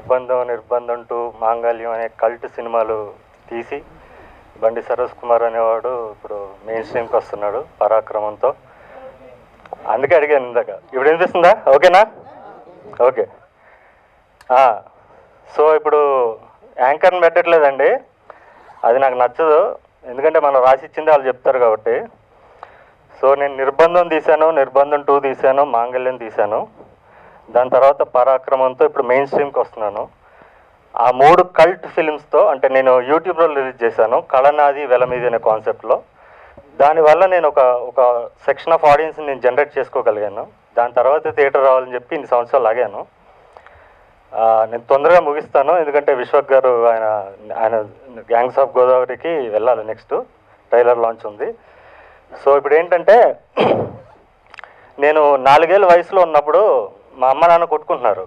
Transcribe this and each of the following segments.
నిర్బంధం నిర్బంధం టు మాంగళ్యం అనే కల్ట్ సినిమాలు తీసి బండి సరోజ్ కుమార్ అనేవాడు ఇప్పుడు మెయిన్ స్ట్రీమ్కి వస్తున్నాడు పరాక్రమంతో అందుకే అడిగాను ఇందాక ఇప్పుడు వినిపిస్తుందా ఓకేనా ఓకే ఆ, సో ఇప్పుడు యాంకర్ని పెట్టట్లేదండి అది నాకు నచ్చదు ఎందుకంటే మనం రాసి ఇచ్చింది వాళ్ళు చెప్తారు కాబట్టి సో నేను నిర్బంధం తీశాను నిర్బంధం టూ తీశాను మాంగళ్యం తీశాను దాని తర్వాత పరాక్రమంతో ఇప్పుడు మెయిన్ స్ట్రీమ్కి వస్తున్నాను ఆ మూడు కల్ట్ ఫిల్మ్స్తో అంటే నేను యూట్యూబ్లో రిలీజ్ చేశాను కళనాది వెలమీది అనే కాన్సెప్ట్లో దానివల్ల నేను ఒక ఒక సెక్షన్ ఆఫ్ ఆడియన్స్ నేను జనరేట్ చేసుకోగలిగాను దాని తర్వాత థియేటర్ రావాలని చెప్పి ఇన్ని సంవత్సరాలు ఆగాను ఆ, నేను తొందరగా ముగిస్తాను ఎందుకంటే విశ్వక్ గారు ఆయన ఆయన గ్యాంగ్స్ ఆఫ్ గోదావరికి వెళ్ళాలి నెక్స్ట్ ట్రైలర్ లాంచ్ ఉంది సో ఇప్పుడు ఏంటంటే నేను నాలుగేళ్ళ వయసులో ఉన్నప్పుడు మా అమ్మ నాన్న కొట్టుకుంటున్నారు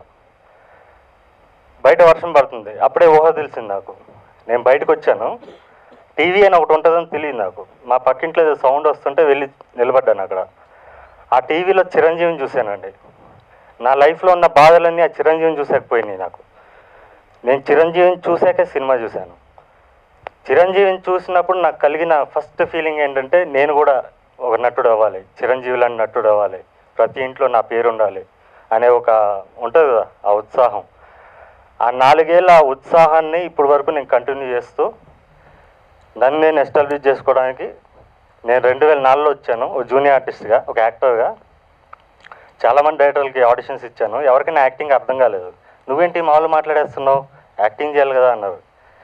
బయట వర్షం పడుతుంది అప్పుడే ఊహ తెలిసింది నాకు నేను బయటకు వచ్చాను టీవీ అని ఒకటి ఉంటుందని తెలియదు నాకు మా పక్కింట్లో ఏదో సౌండ్ వస్తుంటే వెళ్ళి నిలబడ్డాను అక్కడ ఆ టీవీలో చిరంజీవిని చూశానండి నా లైఫ్లో ఉన్న బాధలన్నీ ఆ చిరంజీవిని చూసాకపోయినాయి నాకు నేను చిరంజీవిని చూశాకే సినిమా చూశాను చిరంజీవిని చూసినప్పుడు నాకు కలిగిన ఫస్ట్ ఫీలింగ్ ఏంటంటే నేను కూడా ఒక నటుడు అవ్వాలి చిరంజీవి లాంటి నటుడు అవ్వాలి ప్రతి ఇంట్లో నా పేరు ఉండాలి అనే ఒక ఉంటుంది కదా ఆ ఉత్సాహం ఆ నాలుగేళ్ళ ఆ ఉత్సాహాన్ని ఇప్పటి వరకు నేను కంటిన్యూ చేస్తూ నన్ను నేను ఎస్టాబ్లిష్ చేసుకోవడానికి నేను రెండు వేల నాలుగులో వచ్చాను ఒక జూనియర్ ఆర్టిస్ట్గా ఒక యాక్టర్గా చాలామంది డైరెక్టర్లకి ఆడిషన్స్ ఇచ్చాను ఎవరికైనా యాక్టింగ్ అర్థం కాలేదు నువ్వేంటి మామూలు మాట్లాడేస్తున్నావు యాక్టింగ్ చేయాలి కదా అన్నారు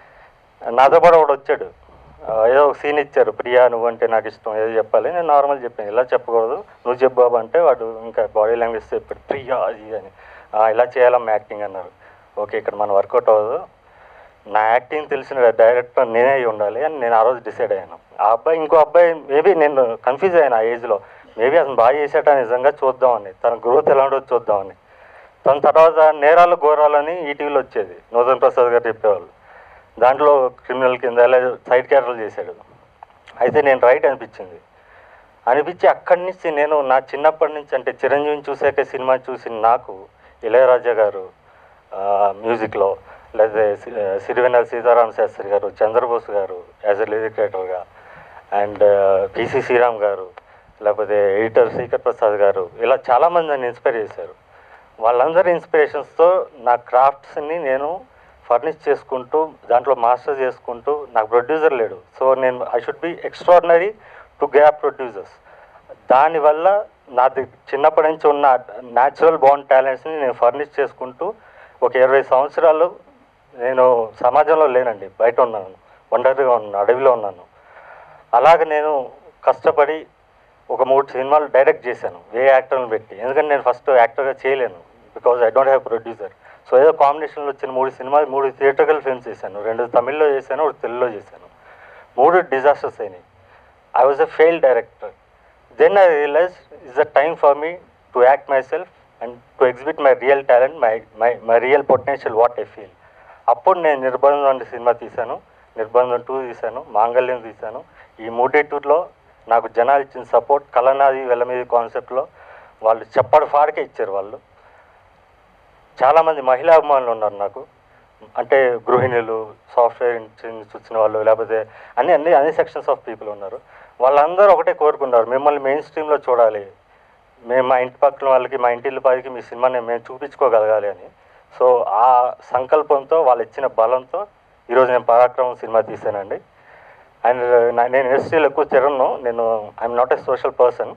నాతో పాటు ఒకడు వచ్చాడు ఆ, ఏదో ఒక సీన్ ఇచ్చారు ప్రియా నువ్వంటే నాకు ఇష్టం ఏదో చెప్పాలి నేను నార్మల్ చెప్పాను ఇలా చెప్పకూడదు నువ్వు చెప్పు బాబు అంటే వాడు ఇంకా బాడీ లాంగ్వేజ్ చెప్పాడు ప్రియా అది అని "ఆ, ఇలా చేయాలమ్మా యాక్టింగ్ అన్నారు ఓకే ఇక్కడ మనం వర్కౌట్ అవ్వదు నా యాక్టింగ్ తెలిసిన డైరెక్టర్ నేనే అయి ఉండాలి అని నేను ఆ రోజు డిసైడ్ అయ్యాను ఆ అబ్బాయి ఇంకో అబ్బాయి మేబీ నేను కన్ఫ్యూజ్ అయ్యాను ఆ ఏజ్లో మేబీ అతను బాగా చేసేట నిజంగా చూద్దామని తన గ్రోత్ ఎలా ఉండదో చూద్దామని తన తర్వాత నేరాలు ఘోరాలని ఈటీవీలో వచ్చేది నూతన్ ప్రసాద్ గారు చెప్పేవాళ్ళు దాంట్లో క్రిమినల్ కింద ఇలా సైడ్ క్యారెక్టర్లు చేశాడు అయితే నేను రైట్ అనిపించింది అనిపించి అక్కడి నుంచి నేను నా చిన్నప్పటి నుంచి అంటే చిరంజీవిని చూసాక సినిమా చూసి నాకు ఇళయరాజా గారు ఆ, మ్యూజిక్లో లేదా C- Sirivennela Sitarama Sastry garu Chandrabose garu as a lyric రైటర్గా అండ్ పిసి శ్రీరామ్ గారు లేకపోతే ఎడిటర్ శ్రీకర్ ప్రసాద్ గారు ఇలా చాలామంది నన్ను ఇన్స్పైర్ చేశారు వాళ్ళందరి ఇన్స్పిరేషన్స్తో నా క్రాఫ్ట్స్ని నేను ఫర్నిష్ చేసుకుంటూ దాంట్లో మాస్టర్ చేసుకుంటూ నాకు ప్రొడ్యూసర్ లేడు సో నేను I should be extraordinary to gap producers దానివల్ల నాది చిన్నప్పటి నుంచి ఉన్న న్యాచురల్ బాండ్ టాలెంట్స్ని నేను ఫర్నిష్ చేసుకుంటూ ఒక ఇరవై సంవత్సరాలు నేను సమాజంలో లేనండి బయట ఉన్నాను ఒంటరిగా ఉన్నాను అడవిలో ఉన్నాను అలాగ నేను కష్టపడి ఒక మూడు సినిమాలు డైరెక్ట్ చేశాను ఏ యాక్టర్ని పెట్టి ఎందుకంటే నేను ఫస్ట్ యాక్టర్గా చేయలేను because I don't have producer so ఏదో కాంబినేషన్లో వచ్చిన మూడు సినిమాలు మూడు థియేటర్కల్ ఫిల్మ్స్ చేశాను రెండు తమిళ్లో చేశాను ఒకటి తెలుగులో చేశాను మూడు డిజాస్టర్స్ అయినాయి I was a fail director then I realise is the time for me to act myself and to exhibit my real talent my my my real potential what I feel అప్పుడు నేను నిర్బంధం అనే cinema తీశాను నిర్బంధం two తీశాను మాంగళ్యం తీశాను ఈ మూడింటిలో నాకు జనాలు ఇచ్చిన సపోర్ట్ కలనాది వెళ్ళమీది కాన్సెప్ట్లో వాళ్ళు చెప్పడు ఫాడికే ఇచ్చారు వాళ్ళు చాలామంది మహిళా అభిమానులు ఉన్నారు నాకు అంటే గృహిణులు సాఫ్ట్వేర్ నుంచి వచ్చిన వాళ్ళు లేకపోతే అన్ని అన్ని అన్ని సెక్షన్స్ ఆఫ్ పీపుల్ ఉన్నారు వాళ్ళందరూ ఒకటే కోరుకున్నారు మిమ్మల్ని మెయిన్ స్ట్రీమ్లో చూడాలి మేము మా ఇంటి పక్కన వాళ్ళకి మా ఇంటి పదికి మీ సినిమాని మేము చూపించుకోగలగాలి అని సో ఆ సంకల్పంతో వాళ్ళు ఇచ్చిన బలంతో ఈరోజు నేను పరాక్రమం సినిమా తీశానండి అండ్ నేను ఇండస్ట్రీలో ఎక్కువ తిరగను నేను I'm not a social person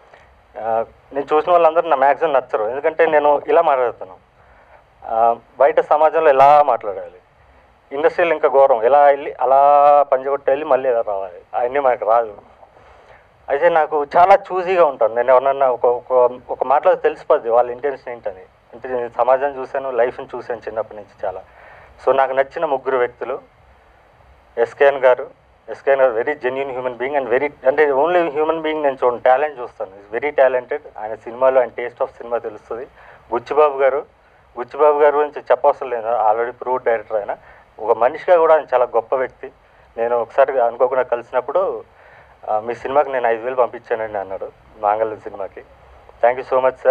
నేను చూసిన వాళ్ళందరూ నా మ్యాక్సిమం నచ్చరు ఎందుకంటే నేను ఇలా మాట్లాడుతాను ఆ, బయట సమాజంలో ఎలా మాట్లాడాలి ఇండస్ట్రీలో ఇంకా ఘోరం ఎలా వెళ్ళి అలా పంజగొట్టి వెళ్ళి మళ్ళీ ఎలా రావాలి అవన్నీ మనకు రాదు అయితే నాకు చాలా చూజీగా ఉంటాను నేను ఎవరన్నా ఒక ఒక ఒక మాటలో తెలిసిపోద్ది వాళ్ళ ఇంటెన్షన్ ఏంటని అంటే నేను సమాజం చూశాను లైఫ్ని చూశాను చిన్నప్పటి నుంచి చాలా సో నాకు నచ్చిన ముగ్గురు వ్యక్తులు SKN garu SKN garu very genuine human being and very అంటే ఓన్లీ హ్యూమన్ బీయింగ్ నేను చూడండి టాలెంట్ చూస్తాను ఇస్ వెరీ టాలెంటెడ్ ఆయన సినిమాలో ఆయన టేస్ట్ ఆఫ్ సినిమా తెలుస్తుంది బుచ్చిబాబు గారు బుచ్చిబాబు గారి గురించి చెప్పవసరం లేదు ఆల్రెడీ ప్రూవ్ డైరెక్టర్ ఆయన ఒక మనిషిగా కూడా ఆయన చాలా గొప్ప వ్యక్తి నేను ఒకసారి అనుకోకుండా కలిసినప్పుడు ఆ, మీ సినిమాకి నేను ఐదు వేలు పంపించానండి అన్నాడు మాంగళ్యం సినిమాకి thank you so much sir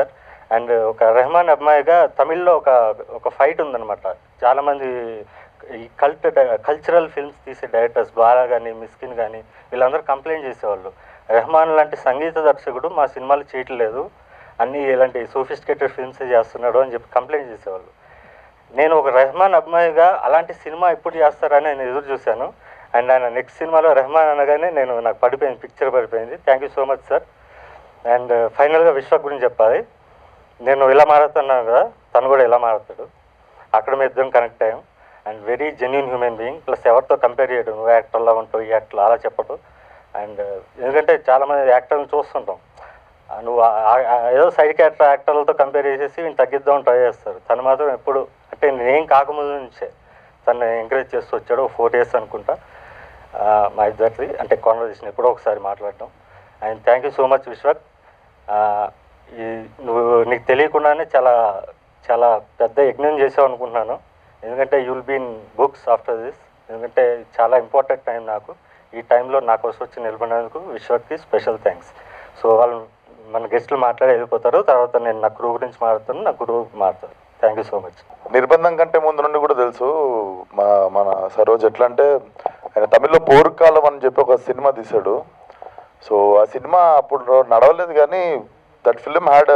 and ఒక రెహమాన్ అమ్మాయిగా తమిళ్లో ఒక ఒక ఫైట్ ఉందన్నమాట చాలామంది ఈ కల్ట్ కల్చరల్ ఫిల్మ్స్ తీసే డైరెక్టర్స్ బాలా కానీ మిస్కిన్ కానీ వీళ్ళందరూ కంప్లైంట్ చేసేవాళ్ళు రెహమాన్ లాంటి సంగీత దర్శకుడు మా సినిమాలు చేయట్లేదు అన్నీ ఇలాంటి సోఫిస్టికేటెడ్ ఫిల్మ్స్ చేస్తున్నాడు అని చెప్పి కంప్లైంట్ చేసేవాళ్ళు నేను ఒక రెహమాన్ అబ్బాయిగా అలాంటి సినిమా ఎప్పుడు చేస్తారని నేను ఎదురు చూశాను అండ్ ఆయన నెక్స్ట్ సినిమాలో రెహమాన్ అనగానే నేను నాకు పడిపోయింది పిక్చర్ పడిపోయింది thank you so much sir and ఫైనల్గా విశ్వ గురించి చెప్పాలి నేను ఇలా మారుతున్నాను కదా తను కూడా ఇలా మారుతాడు అక్కడ మేము ఇద్దరం కనెక్ట్ అయ్యాం and very genuine human being plus ఎవరితో కంపేర్ చేయడం నువ్వు యాక్టర్లా ఉంటావు ఈ యాక్టర్ అలా చెప్పడం అండ్ ఎందుకంటే చాలామంది యాక్టర్ని చూస్తుంటాం ఆ నువ్వు ఆ- ఆ- ఆ ఏదో సైడ్ క్యారెక్టర్ యాక్టర్లతో కంపేర్ చేసేసి వీళ్ళు తగ్గిద్దాం ట్రై చేస్తారు తను మాత్రం ఎప్పుడు అంటే నేనేం కాకముందు నుంచే తను ఎంకరేజ్ చేస్తూ వచ్చాడు ఫోర్ ఇయర్స్ అనుకుంటా ఆ, మా ఇద్దరిది అంటే కాన్వర్జేషన్ ఎప్పుడో ఒకసారి మాట్లాడటం and thank you so much Vishwak ఆ, ఈ నువ్వు నీకు తెలియకుండానే చాలా చాలా పెద్ద యజ్ఞం చేసావు అనుకుంటున్నాను ఎందుకంటే you'll been books after this ఎందుకంటే చాలా ఇంపార్టెంట్ టైం నాకు ఈ టైంలో నా కోసం వచ్చి నిలబడినందుకు విశ్వక్కి స్పెషల్ థ్యాంక్స్ సో వాళ్ళు మన గెస్టులు మాట్లాడి వెళ్ళిపోతారు తర్వాత నేను నా క్రూ గురించి మాట్లాడుతాను నా క్రూ మారుతాను thank you so much Nirbandham కంటే ముందు నుండి కూడా తెలుసు మా మన సరోజ్ ఎట్లా అంటే ఆయన తమిళ్లో పోరుకాలం అని చెప్పి ఒక సినిమా తీశాడు సో ఆ సినిమా అప్పుడు నడవలేదు కానీ that film had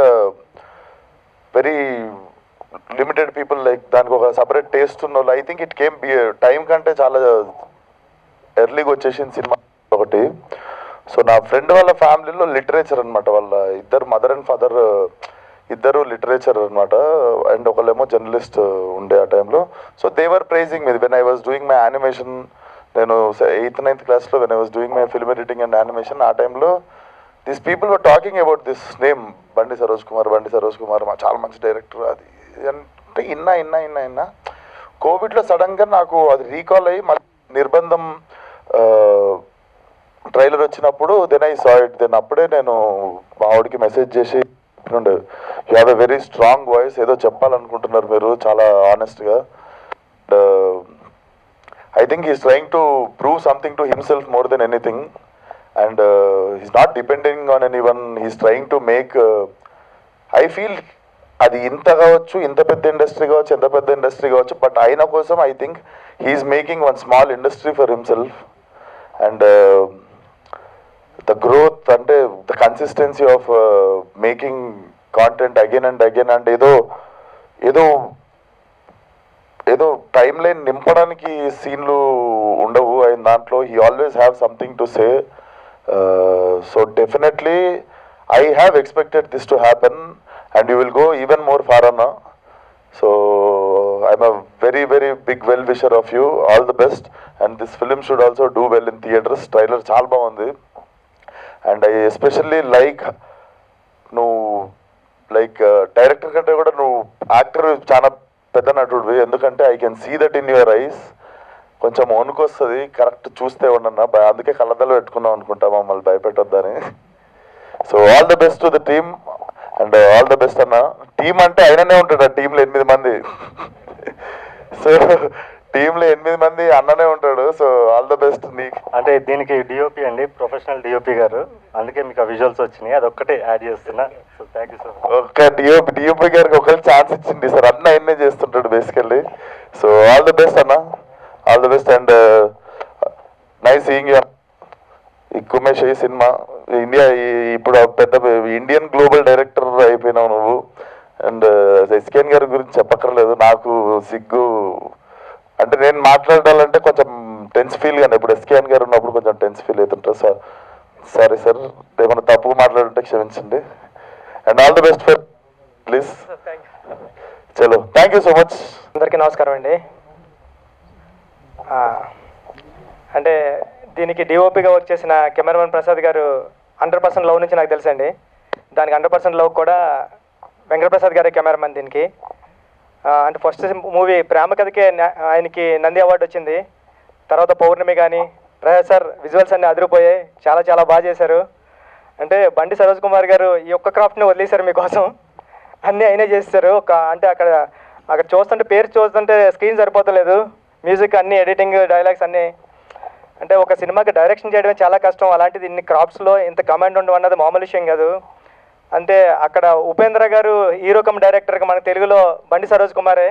very limited people like దానికి ఒక సపరేట్ టేస్ట్ ఉన్న వాళ్ళు I think it came time కంటే చాలా ఎర్లీగా వచ్చేసింది సినిమా ఒకటి సో నా ఫ్రెండ్ వాళ్ళ ఫ్యామిలీలో లిటరేచర్ అన్నమాట వాళ్ళ ఇద్దరు మదర్ అండ్ ఫాదర్ ఇద్దరు లిటరేచర్ అన్నమాట అండ్ ఒకళ్ళేమో జర్నలిస్ట్ ఉండే ఆ టైంలో సో దేవర్ ప్రైజింగ్ మీద when I was doing my animation నేను ఎయిత్ నైన్త్ క్లాస్లో when I was doing my film editing and animation ఆ టైంలో this people were talking about this name Bandi Saroj Kumar బండి సరోజ్ కుమార్ మా చాలా మంచి డైరెక్టర్ అది ఇది అంటే ఇన్నా ఇన్నా ఇన్నా ఇన్నా కోవిడ్లో సడన్గా నాకు అది రీకాల్ అయ్యి మళ్ళీ నిర్బంధం ట్రైలర్ వచ్చినప్పుడు then I saw it then అప్పుడే నేను మా ఆవిడకి మెసేజ్ చేసి ఉండే you have a very strong voice ఏదో చెప్పాలనుకుంటున్నారు మీరు చాలా ఆనెస్ట్గా I think is trying to prove something to himself more than anything and he's not depending on any one he's trying to make I feel అది ఇంత కావచ్చు ఇంత పెద్ద ఇండస్ట్రీ కావచ్చు ఎంత పెద్ద ఇండస్ట్రీ కావచ్చు బట్ ఆయన కోసం I think he's making one small industry for himself and the growth అంటే the consistency of making content again and again and ఏదో ఏదో ఏదో టైం లైన్ నింపడానికి సీన్లు ఉండవు ఆయన దాంట్లో he always have something to say so definitely I have expected this to happen and you will go even more far అన్న so I'm a very very big well wisher of you all the best and this film should also do well in theatres trailer చాలా బాగుంది and I especially like నువ్వు like director కంటే కూడా నువ్వు actor చాలా పెద్ద నటుడివి ఎందుకంటే I can see that in your eyes కొంచెం వణుకొస్తుంది కరెక్ట్ చూస్తే ఉండన్నా భయ- అందుకే కళ్ళదలు పెట్టుకున్నాం అనుకుంటా మమ్మల్ని భయపెట్టొద్దని so all the best to the team and all the best అన్న టీం అంటే ఆయననే ఉంటాడు ఆ టీంలో ఎనిమిది మంది సో టీంలో ఎనిమిది మంది అన్ననే ఉంటాడు సో ఆల్ ద బెస్ట్ నీకు అంటే దీనికి డిఓపి అండి ప్రొఫెషనల్ డిఓపి గారు అందుకే మీకు ఆ విజువల్స్ వచ్చినాయి అదొక్కటే యాడ్ చేస్తున్నా so thank you so much ఒక్క డిఓపి డిఓపి గారికి ఒకళ్ళు ఛాన్స్ ఇచ్చింది సార్ అన్న ఆయన్నే చేస్తుంటాడు basically so all the best అన్న all the best and nice seeing you ఈ కుమేష్ ఈ సినిమా ఇండియా ఈ- ఇప్పుడు ఆ పెద్ద ఇండియన్ గ్లోబల్ డైరెక్టర్ అయిపోయినావు నువ్వు అండ్ ఎస్కేన్ గారి గురించి చెప్పక్కర్లేదు నాకు సిగ్గు అంటే నేను మాట్లాడాలంటే కొంచెం టెన్స్ ఫీల్ కానీ ఇప్పుడు ఎస్కేఎన్ గారు ఉన్నప్పుడు కొంచెం టెన్స్ ఫీల్ అవుతుంటారు సార్ సారీ సార్ ఏమైనా తప్పుగా మాట్లాడుంటే క్షమించండి and all the best for please చలో థ్యాంక్ యూ సో మచ్ అందరికీ నమస్కారం అండి ఆ, అంటే దీనికి డిఓపిగా వర్క్ చేసిన cameraman Prasad garu hundred percent love నుంచి నాకు తెలుసండి దానికి హండ్రెడ్ పర్సెంట్ లవ్ కూడా వెంకటప్రసాద్ గారే కెమెరామెన్ దీనికి ఆ, అంటే ఫస్ట్ మూవీ ప్రేమ కథకే న- ఆయనకి నంది అవార్డు వచ్చింది తర్వాత పౌర్ణమి కానీ ప్రసాద్ సార్ విజువల్స్ అన్నీ అదిరిపోయాయి చాలా చాలా బాగా చేశారు అంటే బండి సరోజ్ కుమార్ గారు ఈ ఒక్క క్రాఫ్ట్ని వదిలేశారు మీకోసం అన్నీ అయినా చేస్తారు ఒక అంటే అక్కడ అక్కడ చూస్తుంటే పేరు చూస్తుంటే స్క్రీన్ సరిపోతలేదు మ్యూజిక్ అన్ని ఎడిటింగ్ డైలాగ్స్ అన్నీ అంటే ఒక సినిమాకి డైరెక్షన్ చేయడమే చాలా కష్టం అలాంటిది ఇన్ని క్రాప్స్లో ఇంత కమాండ్ ఉండడం అన్నది మామూలు విషయం కాదు అంటే అక్కడ ఉపేంద్ర గారు హీరో కమ్ డైరెక్టర్గా మన తెలుగులో బండి సరోజ్ కుమారే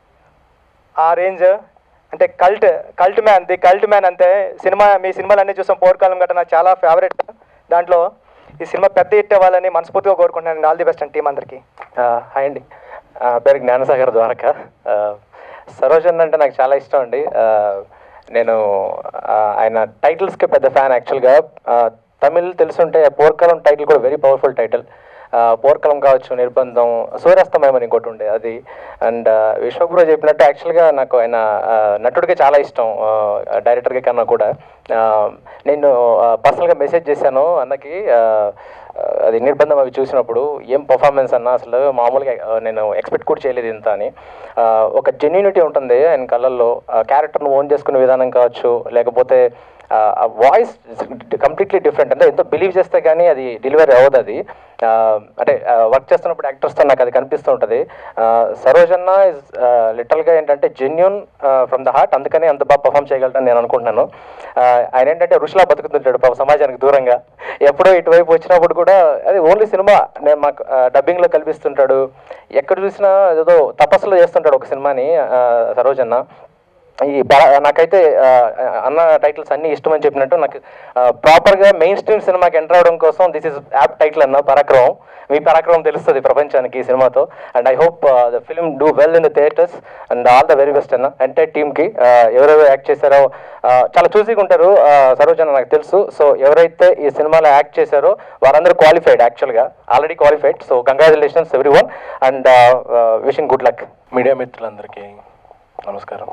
ఆ రేంజ్ అంటే cult cult man the cult man అంతే సినిమా మీ సినిమాలు అన్నీ చూసాం పోర్కాలం గట్రా నాకు చాలా ఫేవరెట్ దాంట్లో ఈ సినిమా పెద్ద హిట్ అవ్వాలని మనస్ఫూర్తిగా కోరుకుంటున్నాను ఆల్ ది బెస్ట్ అండి టీం అందరికీ ఆ, హాయ్ అండి ఆ, పేరు జ్ఞానసాగర్ ద్వారక ఆ, సరోజన్ అంటే నాకు చాలా ఇష్టం అండి ఆ, నేను ఆ, ఆయన టైటిల్స్కి పెద్ద ఫ్యాన్ యాక్చువల్గా ఆ, తమిళ్ తెలుసుంటే పోర్కలం టైటిల్ కూడా వెరీ పవర్ఫుల్ టైటిల్ పోర్కలం కావచ్చు నిర్బంధం సూర్యాస్తమయం అని ఇంకోటి ఉండే అది అండ్ విశ్వగురు చెప్పినట్టు యాక్చువల్గా నాకు ఆయన ఆ, నటుడికి చాలా ఇష్టం డైరెక్టర్గా కన్నా కూడా ఆ, నేను పర్సనల్గా మెసేజ్ చేశాను అన్నకి ఆ, ఆ, అది నిర్బంధం అవి చూసినప్పుడు ఏం పర్ఫార్మెన్స్ అన్న అసలు మామూలుగా ఆ, నేను ఎక్స్పెక్ట్ కూడా చేయలేదు ఇంత అని ఆ, ఒక జెన్యూనిటీ ఉంటుంది ఆయన కళ్ళల్లో క్యారెక్టర్ను ఓన్ చేసుకునే విధానం కావచ్చు లేకపోతే ఆ వాయిస్ కంప్లీట్లీ డిఫరెంట్ అంటే ఎంతో బిలీవ్ చేస్తే కానీ అది డెలివరీ అవ్వదు అది ఆ, అంటే వర్క్ చేస్తున్నప్పుడు యాక్టర్స్తో నాకు అది కనిపిస్తూ ఉంటుంది సరోజన్న ఇస్ లిటల్గా ఏంటంటే జెన్యున్ ఫ్రమ్ ద హార్ట్ అందుకనే అంత బాగా పర్ఫామ్ చేయగలటని నేను అనుకుంటున్నాను ఆ, ఆయన ఏంటంటే ఋషిలా బతుకుతుంటాడు పాపం సమాజానికి దూరంగా ఎప్పుడో ఇటువైపు వచ్చినప్పుడు కూడా అది ఓన్లీ సినిమా నేను మాకు డబ్బింగ్లో కల్పిస్తుంటాడు ఎక్కడ చూసినా ఏదో తపస్సులో చేస్తుంటాడు ఒక సినిమాని ఆ, సరోజన్న ఈ పర- నాకైతే ఆ, అన్న టైటిల్స్ అన్ని ఇష్టం అని చెప్పినట్టు నాకు ప్రాపర్గా మెయిన్ స్ట్రీమ్ సినిమాకి ఎంటర్ అవడం కోసం దిస్ ఇస్ యాప్ టైటిల్ అన్న పరాక్రమం మీ పరాక్రమం తెలుస్తుంది ప్రపంచానికి ఈ సినిమాతో and I hope the film do well in the theatres and all the very best అన్న ఎంటైర్ టీమ్కి ఎవరెవరు యాక్ట్ చేశారో ఆ, చాలా చూసీగా ఉంటారు సరోజ్ అన్న నాకు తెలుసు సో ఎవరైతే ఈ సినిమాలో యాక్ట్ చేశారో వారందరూ క్వాలిఫైడ్ యాక్చువల్గా already qualified so congratulations every one and wishing good luck media మిత్రులందరికీ నమస్కారం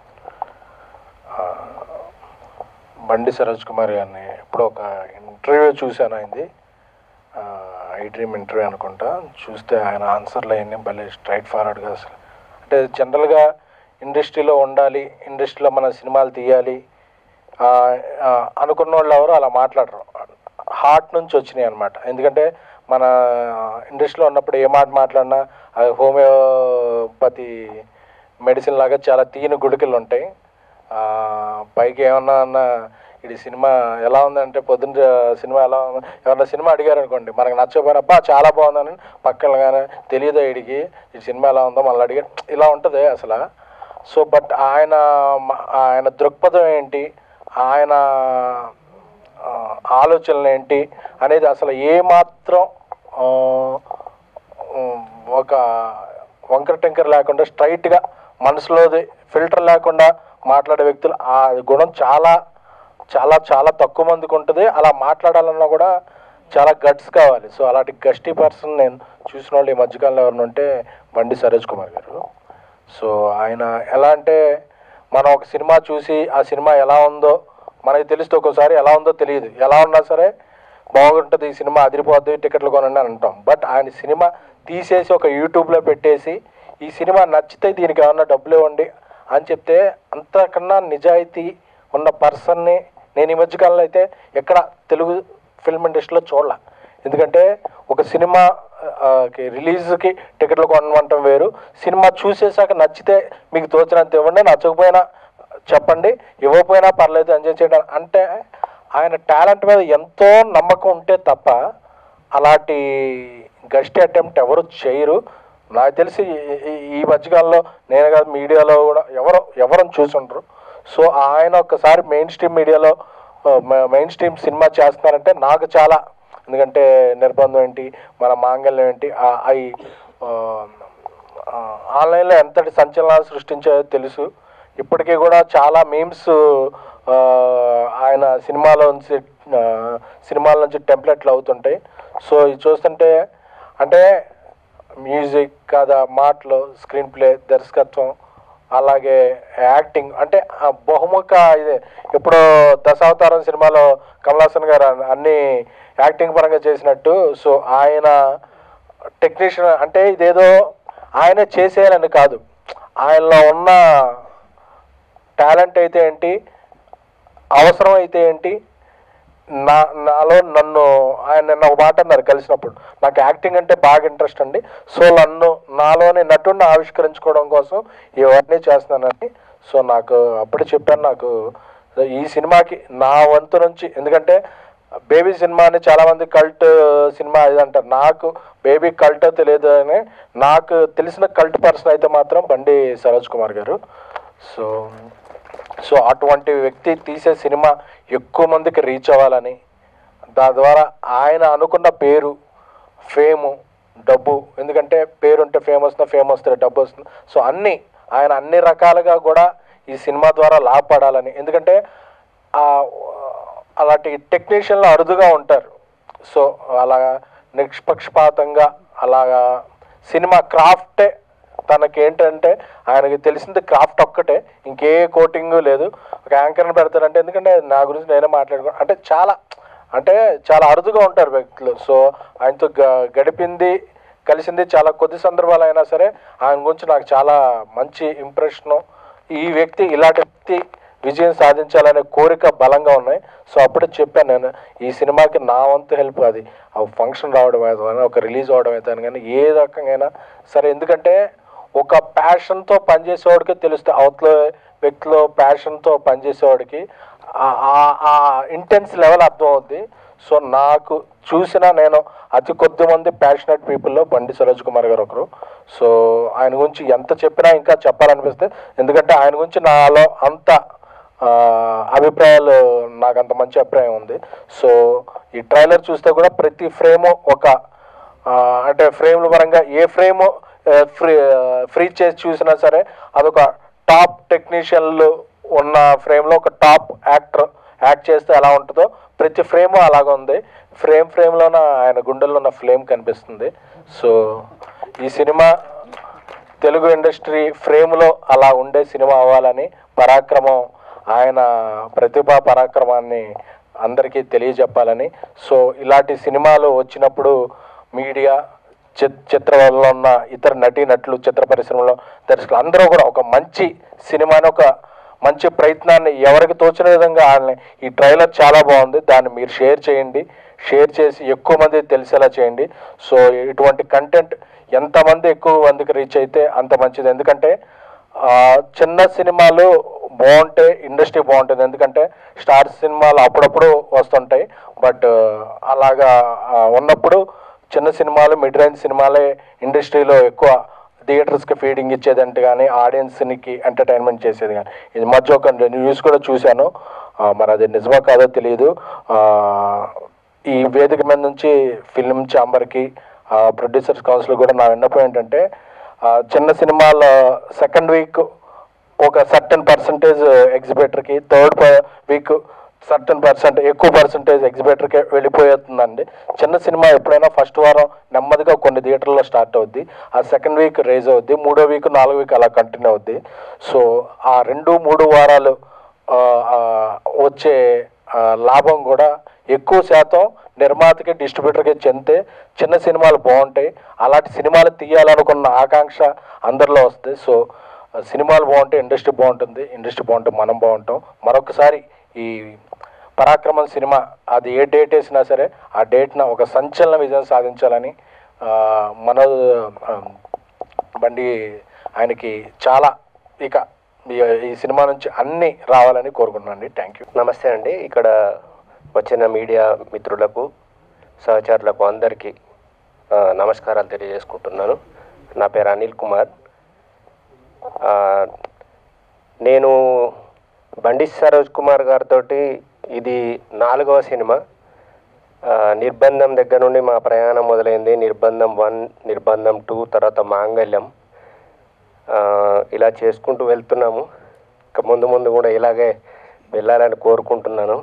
ఆ, బండి సరోజ్ కుమార్ గారిని ఇప్పుడు ఒక ఇంటర్వ్యూ చూశాను ఆయనది ఐ డ్రీమ్ ఇంటర్వ్యూ అనుకుంటా చూస్తే ఆయన ఆన్సర్లు అవన్నీ భలే స్ట్రైట్ ఫార్వర్డ్గా అసలు అంటే జనరల్గా ఇండస్ట్రీలో ఉండాలి ఇండస్ట్రీలో మన సినిమాలు తీయాలి ఆ, ఆ, అనుకున్న వాళ్ళు ఎవరు అలా మాట్లాడరు హార్ట్ నుంచి వచ్చినాయి అనమాట ఎందుకంటే మన ఇండస్ట్రీలో ఉన్నప్పుడు ఏ మాట మాట్లాడినా అది హోమియోపతి మెడిసిన్ లాగా చాలా తీయని గుడికలు ఉంటాయి ఆ, పైకి ఏమన్నా అన్న ఇది సినిమా ఎలా ఉందంటే పొద్దున్న సినిమా ఎలా ఉంది ఎవరన్నా సినిమా అడిగారు అనుకోండి మనకు నచ్చకపోయినప్పా చాలా బాగుందని పక్కన కానీ తెలియదు వీడికి ఈ సినిమా ఎలా ఉందో మళ్ళీ అడిగారు ఇలా ఉంటుంది అసలు సో బట్ ఆయన మ- ఆయన దృక్పథం ఏంటి ఆయన ఆ, ఆలోచనలు ఏంటి అనేది అసలు ఏమాత్రం ఆ, ఉమ్, ఒక వంకర టెంకర్ లేకుండా స్ట్రైట్గా మనసులోది ఫిల్టర్ లేకుండా మాట్లాడే వ్యక్తులు ఆ గుణం చాలా చాలా చాలా తక్కువ మందికి ఉంటుంది అలా మాట్లాడాలన్నా కూడా చాలా గట్స్ కావాలి సో అలాంటి గస్టీ పర్సన్ నేను చూసిన వాళ్ళు ఈ మధ్యకాలంలో ఎవరిని ఉంటే బండి సరోజ్ కుమార్ గారు సో ఆయన ఎలా అంటే మనం ఒక సినిమా చూసి ఆ సినిమా ఎలా ఉందో మనకి తెలిస్తే ఒక్కోసారి ఎలా ఉందో తెలియదు ఎలా ఉన్నా సరే బాగుంటుంది ఈ సినిమా అదిరిపోద్ది టికెట్లు కొనండి అని అంటాం బట్ ఆయన సినిమా తీసేసి ఒక యూట్యూబ్లో పెట్టేసి ఈ సినిమా నచ్చితే దీనికి ఏమన్నా డబ్బులు ఇవ్వండి అని చెప్తే అంతకన్నా నిజాయితీ ఉన్న పర్సన్ని నేను ఈ మధ్యకాలంలో అయితే ఎక్కడ తెలుగు ఫిల్మ్ ఇండస్ట్రీలో చూడాల ఎందుకంటే ఒక సినిమా ఆ, కి రిలీజ్కి టికెట్లు కొనమంటం వేరు సినిమా చూసేసాక నచ్చితే మీకు తోచినంత ఇవ్వండి నచ్చకపోయినా చెప్పండి ఇవ్వకపోయినా పర్లేదు ఎంజాయ్ చేయడం అంటే ఆయన టాలెంట్ మీద ఎంతో నమ్మకం ఉంటే తప్ప అలాంటి గస్ట్ అటెంప్ట్ ఎవరు చేయరు నాకు తెలిసి ఈ- ఈ- ఈ మధ్యకాలంలో నేను కాదు మీడియాలో కూడా ఎవరు ఎవరని చూసుండ్రు సో ఆయన ఒక్కసారి మెయిన్ స్ట్రీమ్ మీడియాలో మెయిన్ స్ట్రీమ్ సినిమా చేస్తున్నారంటే నాకు చాలా ఎందుకంటే నిర్బంధం ఏంటి మన మాంగళ్యం ఏంటి ఆ- అవి ఆ, ఆన్లైన్లో ఎంతటి సంచలనాలు సృష్టించాయో తెలుసు ఇప్పటికీ కూడా చాలా మీమ్స్ ఆయన సినిమాలో నుంచి ఆ, సినిమాల నుంచి టెంప్లెట్లు అవుతుంటాయి సో ఇది చూస్తుంటే అంటే మ్యూజిక్ కథ మాటలు స్క్రీన్ ప్లే దర్శకత్వం అలాగే యాక్టింగ్ అంటే ఆ బహుముఖ ఇది ఇప్పుడు దశావతారం సినిమాలో కమల్ హాసన్ గారు అన్ని- అన్ని యాక్టింగ్ పరంగా చేసినట్టు సో ఆయన టెక్నీషియన్ అంటే ఇదేదో ఆయనే చేసేయాలని కాదు ఆయనలో ఉన్న టాలెంట్ అయితే ఏంటి అవసరం అయితే ఏంటి నా నాలో నన్ను ఆయన నిన్న ఒక మాట అన్నారు కలిసినప్పుడు నాకు యాక్టింగ్ అంటే బాగా ఇంట్రెస్ట్ అండి సో నన్ను నాలోని నటుడిని ఆవిష్కరించుకోవడం కోసం ఇవన్నీ చేస్తున్నానని సో నాకు అప్పుడు చెప్పాను నాకు ఈ సినిమాకి నా వంతు నుంచి ఎందుకంటే బేబీ సినిమాని చాలామంది కల్ట్ సినిమా ఇది అంటారు నాకు బేబీ కల్ట్ తెలియదు అని నాకు తెలిసిన కల్ట్ పర్సన్ అయితే మాత్రం బండి సరోజ్ కుమార్ గారు సో సో అటువంటి వ్యక్తి తీసే సినిమా ఎక్కువ మందికి రీచ్ అవ్వాలని దాని ద్వారా ఆయన అనుకున్న పేరు ఫేము డబ్బు ఎందుకంటే పేరు ఉంటే ఫేమ్ వస్తుంది ఫేమ్ వస్తే డబ్బు వస్తుంది సో అన్నీ ఆయన అన్ని రకాలుగా కూడా ఈ సినిమా ద్వారా లాభపడాలని ఎందుకంటే ఆ అలాంటి టెక్నీషియన్లు అరుదుగా ఉంటారు సో అలా నిష్పక్షపాతంగా అలాగా సినిమా క్రాఫ్టే తనకేంటంటే ఆయనకి తెలిసింది క్రాఫ్ట్ ఒక్కటే ఇంకే కోటింగ్ లేదు ఒక యాంకర్ని పెడతారంటే ఎందుకంటే నా గురించి నేనే మాట్లాడుకో అంటే చాలా అంటే చాలా అరుదుగా ఉంటారు వ్యక్తులు సో ఆయనతో గ- గడిపింది కలిసింది చాలా కొద్ది సందర్భాలు అయినా సరే ఆయన గురించి నాకు చాలా మంచి ఇంప్రెషను ఈ వ్యక్తి ఇలాంటి వ్యక్తి విజయం సాధించాలనే కోరిక బలంగా ఉన్నాయి సో అప్పుడే చెప్పాను నేను ఈ సినిమాకి నా వంతు హెల్ప్ అది ఆ ఫంక్షన్ రావడం అయితే కానీ, ఒక రిలీజ్ అవడం అయితే కానీ ఏ రకంగా సరే ఎందుకంటే ఒక ప్యాషన్తో పనిచేసేవాడికి తెలుస్తుంది అవతల వ్యక్తిలో ప్యాషన్తో పనిచేసేవాడికి ఆ- ఆ- ఆ ఇంటెన్స్ లెవెల్ అర్థం అవుద్ది సో నాకు చూసిన నేను అతి కొద్ది మంది ప్యాషనెట్ పీపుల్లో బండి సరోజ్ కుమార్ గారు ఒకరు సో ఆయన గురించి ఎంత చెప్పినా ఇంకా చెప్పాలనిపిస్తే ఎందుకంటే ఆయన గురించి నాలో అంత ఆ, అభిప్రాయాలు నాకు అంత మంచి అభిప్రాయం ఉంది సో ఈ ట్రైలర్ చూస్తే కూడా ప్రతి ఫ్రేము ఒక ఆ, అంటే ఫ్రేమ్ల పరంగా ఏ ఫ్రేమ్ ఫ్రీ ఫ్రీ చేసి చూసినా సరే అదొక టాప్ టెక్నీషియన్లు ఉన్న ఫ్రేమ్లో ఒక టాప్ యాక్టర్ యాక్ట్ చేస్తే ఎలా ఉంటుందో ప్రతి ఫ్రేమ్ అలాగ ఉంది ఫ్రేమ్ ఫ్రేమ్లోన ఆయన గుండెల్లో ఉన్న ఫ్లేమ్ కనిపిస్తుంది సో ఈ సినిమా తెలుగు ఇండస్ట్రీ ఫ్రేమ్లో అలా ఉండే సినిమా అవ్వాలని పరాక్రమం ఆయన ప్రతిభా పరాక్రమాన్ని అందరికీ తెలియజెప్పాలని సో ఇలాంటి సినిమాలు వచ్చినప్పుడు మీడియా చిత్ చిత్రంలో ఉన్న ఇతర నటీనటులు చిత్ర పరిశ్రమలో దర్శకులు అందరూ కూడా ఒక మంచి సినిమాని ఒక మంచి ప్రయత్నాన్ని ఎవరికి తోచిన విధంగా వాళ్ళని ఈ ట్రైలర్ చాలా బాగుంది దాన్ని మీరు షేర్ చేయండి షేర్ చేసి ఎక్కువ మంది తెలిసేలా చేయండి సో ఇటువంటి కంటెంట్ ఎంతమంది ఎక్కువ మందికి రీచ్ అయితే అంత మంచిది ఎందుకంటే ఆ, చిన్న సినిమాలు బాగుంటే ఇండస్ట్రీ బాగుంటుంది ఎందుకంటే స్టార్ సినిమాలు అప్పుడప్పుడు వస్తుంటాయి బట్ అలాగా ఆ, ఉన్నప్పుడు చిన్న సినిమాలు మిడ్ రేంజ్ సినిమాలే ఇండస్ట్రీలో ఎక్కువ థియేటర్స్కి ఫీడింగ్ ఇచ్చేదంటే కానీ ఆడియన్స్కి ఎంటర్టైన్మెంట్ చేసేది కానీ ఇది మధ్య ఒక న్యూస్ కూడా చూశాను ఆ, మరి అది నిజమో కాదో తెలియదు ఆ, ఈ వేదిక మీద నుంచి ఫిల్మ్ ఛాంబర్కి ప్రొడ్యూసర్స్ కౌన్సిల్ కూడా నా విన్నపం ఏంటంటే ఆ, చిన్న సినిమాల సెకండ్ వీక్ ఒక సర్టన్ పర్సంటేజ్ ఎగ్జిబిటర్కి థర్డ్ వీక్ సర్టన్ పర్సెంట్ ఎక్కువ పర్సంటేజ్ ఎగ్జిబిటర్కి వెళ్ళిపోతుందండి చిన్న సినిమా ఎప్పుడైనా ఫస్ట్ వారం నెమ్మదిగా కొన్ని థియేటర్లో స్టార్ట్ అవుద్ది ఆ సెకండ్ వీక్ రేజ్ అవుద్ది మూడో వీక్ నాలుగో వీక్ అలా కంటిన్యూ అవుద్ది సో ఆ రెండు మూడు వారాలు ఆ, ఆ, వచ్చే ఆ, లాభం కూడా ఎక్కువ శాతం నిర్మాతకి డిస్ట్రిబ్యూటర్కి చెందితే చిన్న సినిమాలు బాగుంటాయి అలాంటి సినిమాలు తీయాలనుకున్న ఆకాంక్ష అందరిలో వస్తుంది సో ఆ, సినిమాలు బాగుంటే ఇండస్ట్రీ బాగుంటుంది ఇండస్ట్రీ బాగుంటే మనం బాగుంటాం మరొకసారి ఈ పరాక్రమం సినిమా అది ఏ డేట్ వేసినా సరే ఆ డేట్న ఒక సంచలన విజయం సాధించాలని ఆ, మన ఆ, బండి ఆయనకి చాలా ఇక ఈ- ఈ సినిమా నుంచి అన్నీ రావాలని కోరుకుంటున్నాను అండి థ్యాంక్ యూ నమస్తే అండి ఇక్కడ వచ్చిన మీడియా మిత్రులకు సహచరులకు అందరికీ ఆ, నమస్కారాలు తెలియజేసుకుంటున్నాను నా పేరు అనిల్ కుమార్ ఆ, నేను బండి సరోజ్ కుమార్ గారితో ఇది నాలుగవ సినిమా ఆ, నిర్బంధం దగ్గర నుండి మా ప్రయాణం మొదలైంది నిర్బంధం వన్ నిర్బంధం టూ తర్వాత మాంగళ్యం ఆ, ఇలా చేసుకుంటూ వెళ్తున్నాము ఇక ముందు ముందు కూడా ఇలాగే వెళ్ళాలని కోరుకుంటున్నాను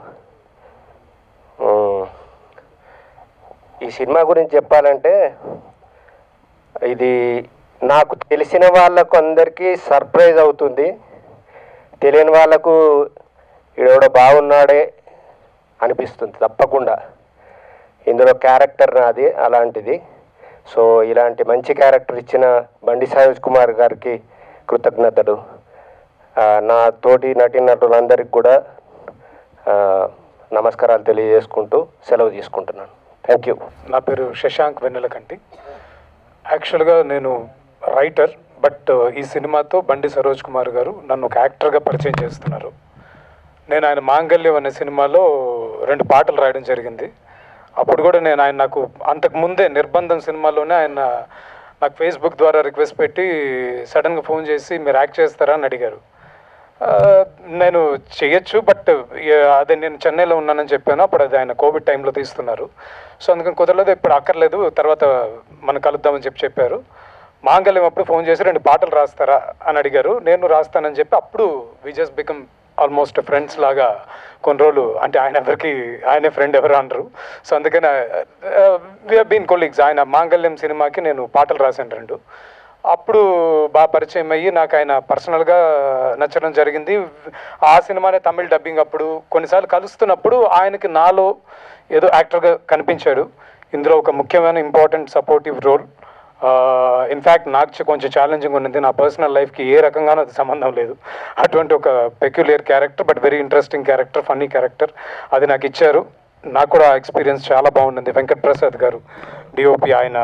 ఉమ్, ఈ సినిమా గురించి చెప్పాలంటే ఇది నాకు తెలిసిన వాళ్ళకు అందరికీ సర్ప్రైజ్ అవుతుంది తెలియని వాళ్ళకు ఈడెవడో బాగున్నాడే అనిపిస్తుంది తప్పకుండా ఇందులో క్యారెక్టర్ నాది అలాంటిది సో ఇలాంటి మంచి క్యారెక్టర్ ఇచ్చిన బండి సాయోజ్ కుమార్ గారికి కృతజ్ఞతలు ఆ, నా తోటి నటీనటులందరికీ కూడా ఆ, నమస్కారాలు తెలియజేసుకుంటూ సెలవు తీసుకుంటున్నాను థ్యాంక్ యూ నా పేరు శశాంక్ వెన్నెలకంటి యాక్చువల్గా నేను రైటర్ బట్ ఈ సినిమాతో బండి సరోజ్ కుమార్ గారు నన్ను ఒక యాక్టర్గా పరిచయం చేస్తున్నారు నేను ఆయన మాంగల్యం అనే సినిమాలో రెండు పాటలు రాయడం జరిగింది అప్పుడు కూడా నేను ఆయన నాకు అంతకు ముందే నిర్బంధం సినిమాలోనే ఆయన నాకు ఫేస్బుక్ ద్వారా రిక్వెస్ట్ పెట్టి సడన్గా ఫోన్ చేసి మీరు యాక్ట్ చేస్తారా అని అడిగారు ఆ, నేను చేయొచ్చు బట్ అదే నేను చెన్నైలో ఉన్నానని చెప్పాను అప్పుడు అది ఆయన కోవిడ్ టైంలో తీస్తున్నారు సో అందుకని కుదరలేదు ఇప్పుడు అక్కర్లేదు తర్వాత మనం కలుద్దామని చెప్పి చెప్పారు మాంగళ్యం అప్పుడు ఫోన్ చేసి రెండు పాటలు రాస్తారా అని అడిగారు నేను రాస్తానని చెప్పి అప్పుడు we just become almost friends లాగా కొన్ని రోజులు అంటే ఆయన ఎవరికి ఆయనే ఫ్రెండ్ ఎవరు అనరు సో అందుకని వి బీన్ కొలీగ్స్ ఆయన మాంగళ్యం సినిమాకి నేను పాటలు రాశాను రెండు అప్పుడు బాగా పరిచయం అయ్యి నాకు ఆయన పర్సనల్గా నచ్చడం జరిగింది ఆ సినిమానే తమిళ్ డబ్బింగ్ అప్పుడు కొన్నిసార్లు కలుస్తున్నప్పుడు ఆయనకి నాలో ఏదో యాక్టర్గా కనిపించాడు ఇందులో ఒక ముఖ్యమైన ఇంపార్టెంట్ సపోర్టివ్ రోల్ ఇన్ఫ్యాక్ట్ నాకు చ- కొంచెం ఛాలెంజింగ్ ఉన్నది నా పర్సనల్ లైఫ్కి ఏ రకంగానూ అది సంబంధం లేదు అటువంటి ఒక peculiar character but very interesting character funny character అది నాకు ఇచ్చారు నాకు కూడా ఎక్స్పీరియన్స్ చాలా బాగుండింది వెంకట్ ప్రసాద్ గారు డిఓపి ఆయన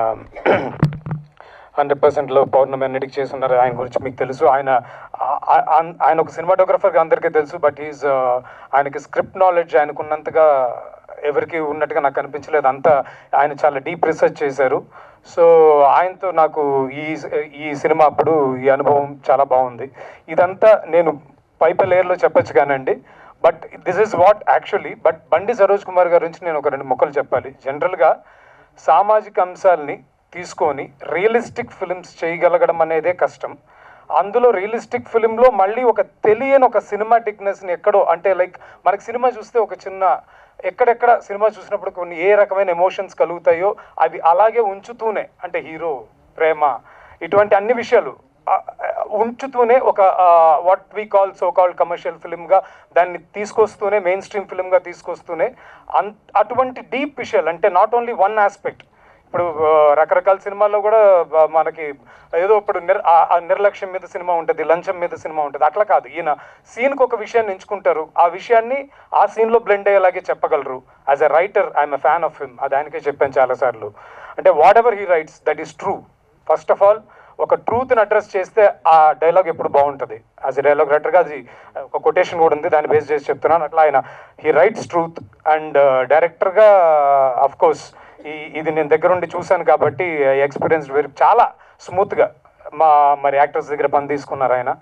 హండ్రెడ్ పర్సెంట్లో పౌర్ణమి అన్నిటికి చేస్తున్నారు ఆయన గురించి మీకు తెలుసు ఆయన ఆ- ఆ- ఆన్- ఆయన ఒక సినిమాటోగ్రఫర్గా అందరికీ తెలుసు బట్ ఈజ్ ఆయనకి స్క్రిప్ట్ నాలెడ్జ్ ఆయనకున్నంతగా ఎవరికి ఉన్నట్టుగా నాకు అనిపించలేదు అంతా ఆయన చాలా డీప్ రీసెర్చ్ చేశారు సో ఆయనతో నాకు ఈ ఈ సినిమా అప్పుడు ఈ అనుభవం చాలా బాగుంది ఇదంతా నేను పైప లేయర్లో చెప్పొచ్చు కానండి but this is what actually but Bandi Saroj Kumar గారి నుంచి నేను ఒక రెండు మొక్కలు చెప్పాలి జనరల్గా సామాజిక అంశాలని తీసుకొని రియలిస్టిక్ ఫిల్మ్స్ చేయగలగడం అనేదే కష్టం అందులో రియలిస్టిక్ ఫిలింలో మళ్ళీ ఒక తెలియని ఒక సినిమాటిక్నెస్ని ఎక్కడో అంటే లైక్ మనకి సినిమా చూస్తే ఒక చిన్న ఎక్కడెక్కడ సినిమా చూసినప్పుడు కొన్ని ఏ రకమైన ఎమోషన్స్ కలుగుతాయో అవి అలాగే ఉంచుతూనే అంటే హీరో ప్రేమ ఇటువంటి అన్ని విషయాలు ఆ, ఆ, ఉంచుతూనే ఒక what we call so called commercial ఫిల్మ్గా దాన్ని తీసుకొస్తూనే మెయిన్ స్ట్రీమ్ ఫిల్మ్గా తీసుకొస్తూనే అన్ అటువంటి డీప్ విషయాలు అంటే నాట్ ఓన్లీ వన్ ఆస్పెక్ట్ ఇప్పుడు ఆ, రకరకాల సినిమాల్లో కూడా ఆ, మనకి ఏదో ఇప్పుడు నిర్ ఆ- ఆ నిర్లక్ష్యం మీద సినిమా ఉంటుంది లంచం మీద సినిమా ఉంటుంది అట్లా కాదు ఈయన సీన్కి ఒక విషయాన్ని ఎంచుకుంటారు ఆ విషయాన్ని ఆ సీన్లో బ్లెండ్ అయ్యేలాగే చెప్పగలరు as a writer I'm a fan of him అది ఆయనకే చెప్పాను చాలాసార్లు అంటే whatever he writes that is true first of all ఒక ట్రూత్ని అడ్రస్ చేస్తే ఆ డైలాగ్ ఎప్పుడు బాగుంటుంది యాజ్ ఎ డైలాగ్ రైటర్గా అది ఒక కొటేషన్ కూడా ఉంది దాన్ని బేస్ చేసి చెప్తున్నాను అట్లా ఆయన హీ రైట్స్ ట్రూత్ అండ్ డైరెక్టర్గా అఫ్ కోర్స్ ఈ ఇది నేను దగ్గరుండి చూశాను కాబట్టి ఎక్స్పీరియన్స్ వెరీ చాలా స్మూత్గా మా మరి యాక్టర్స్ దగ్గర పని తీసుకున్నారు ఆయన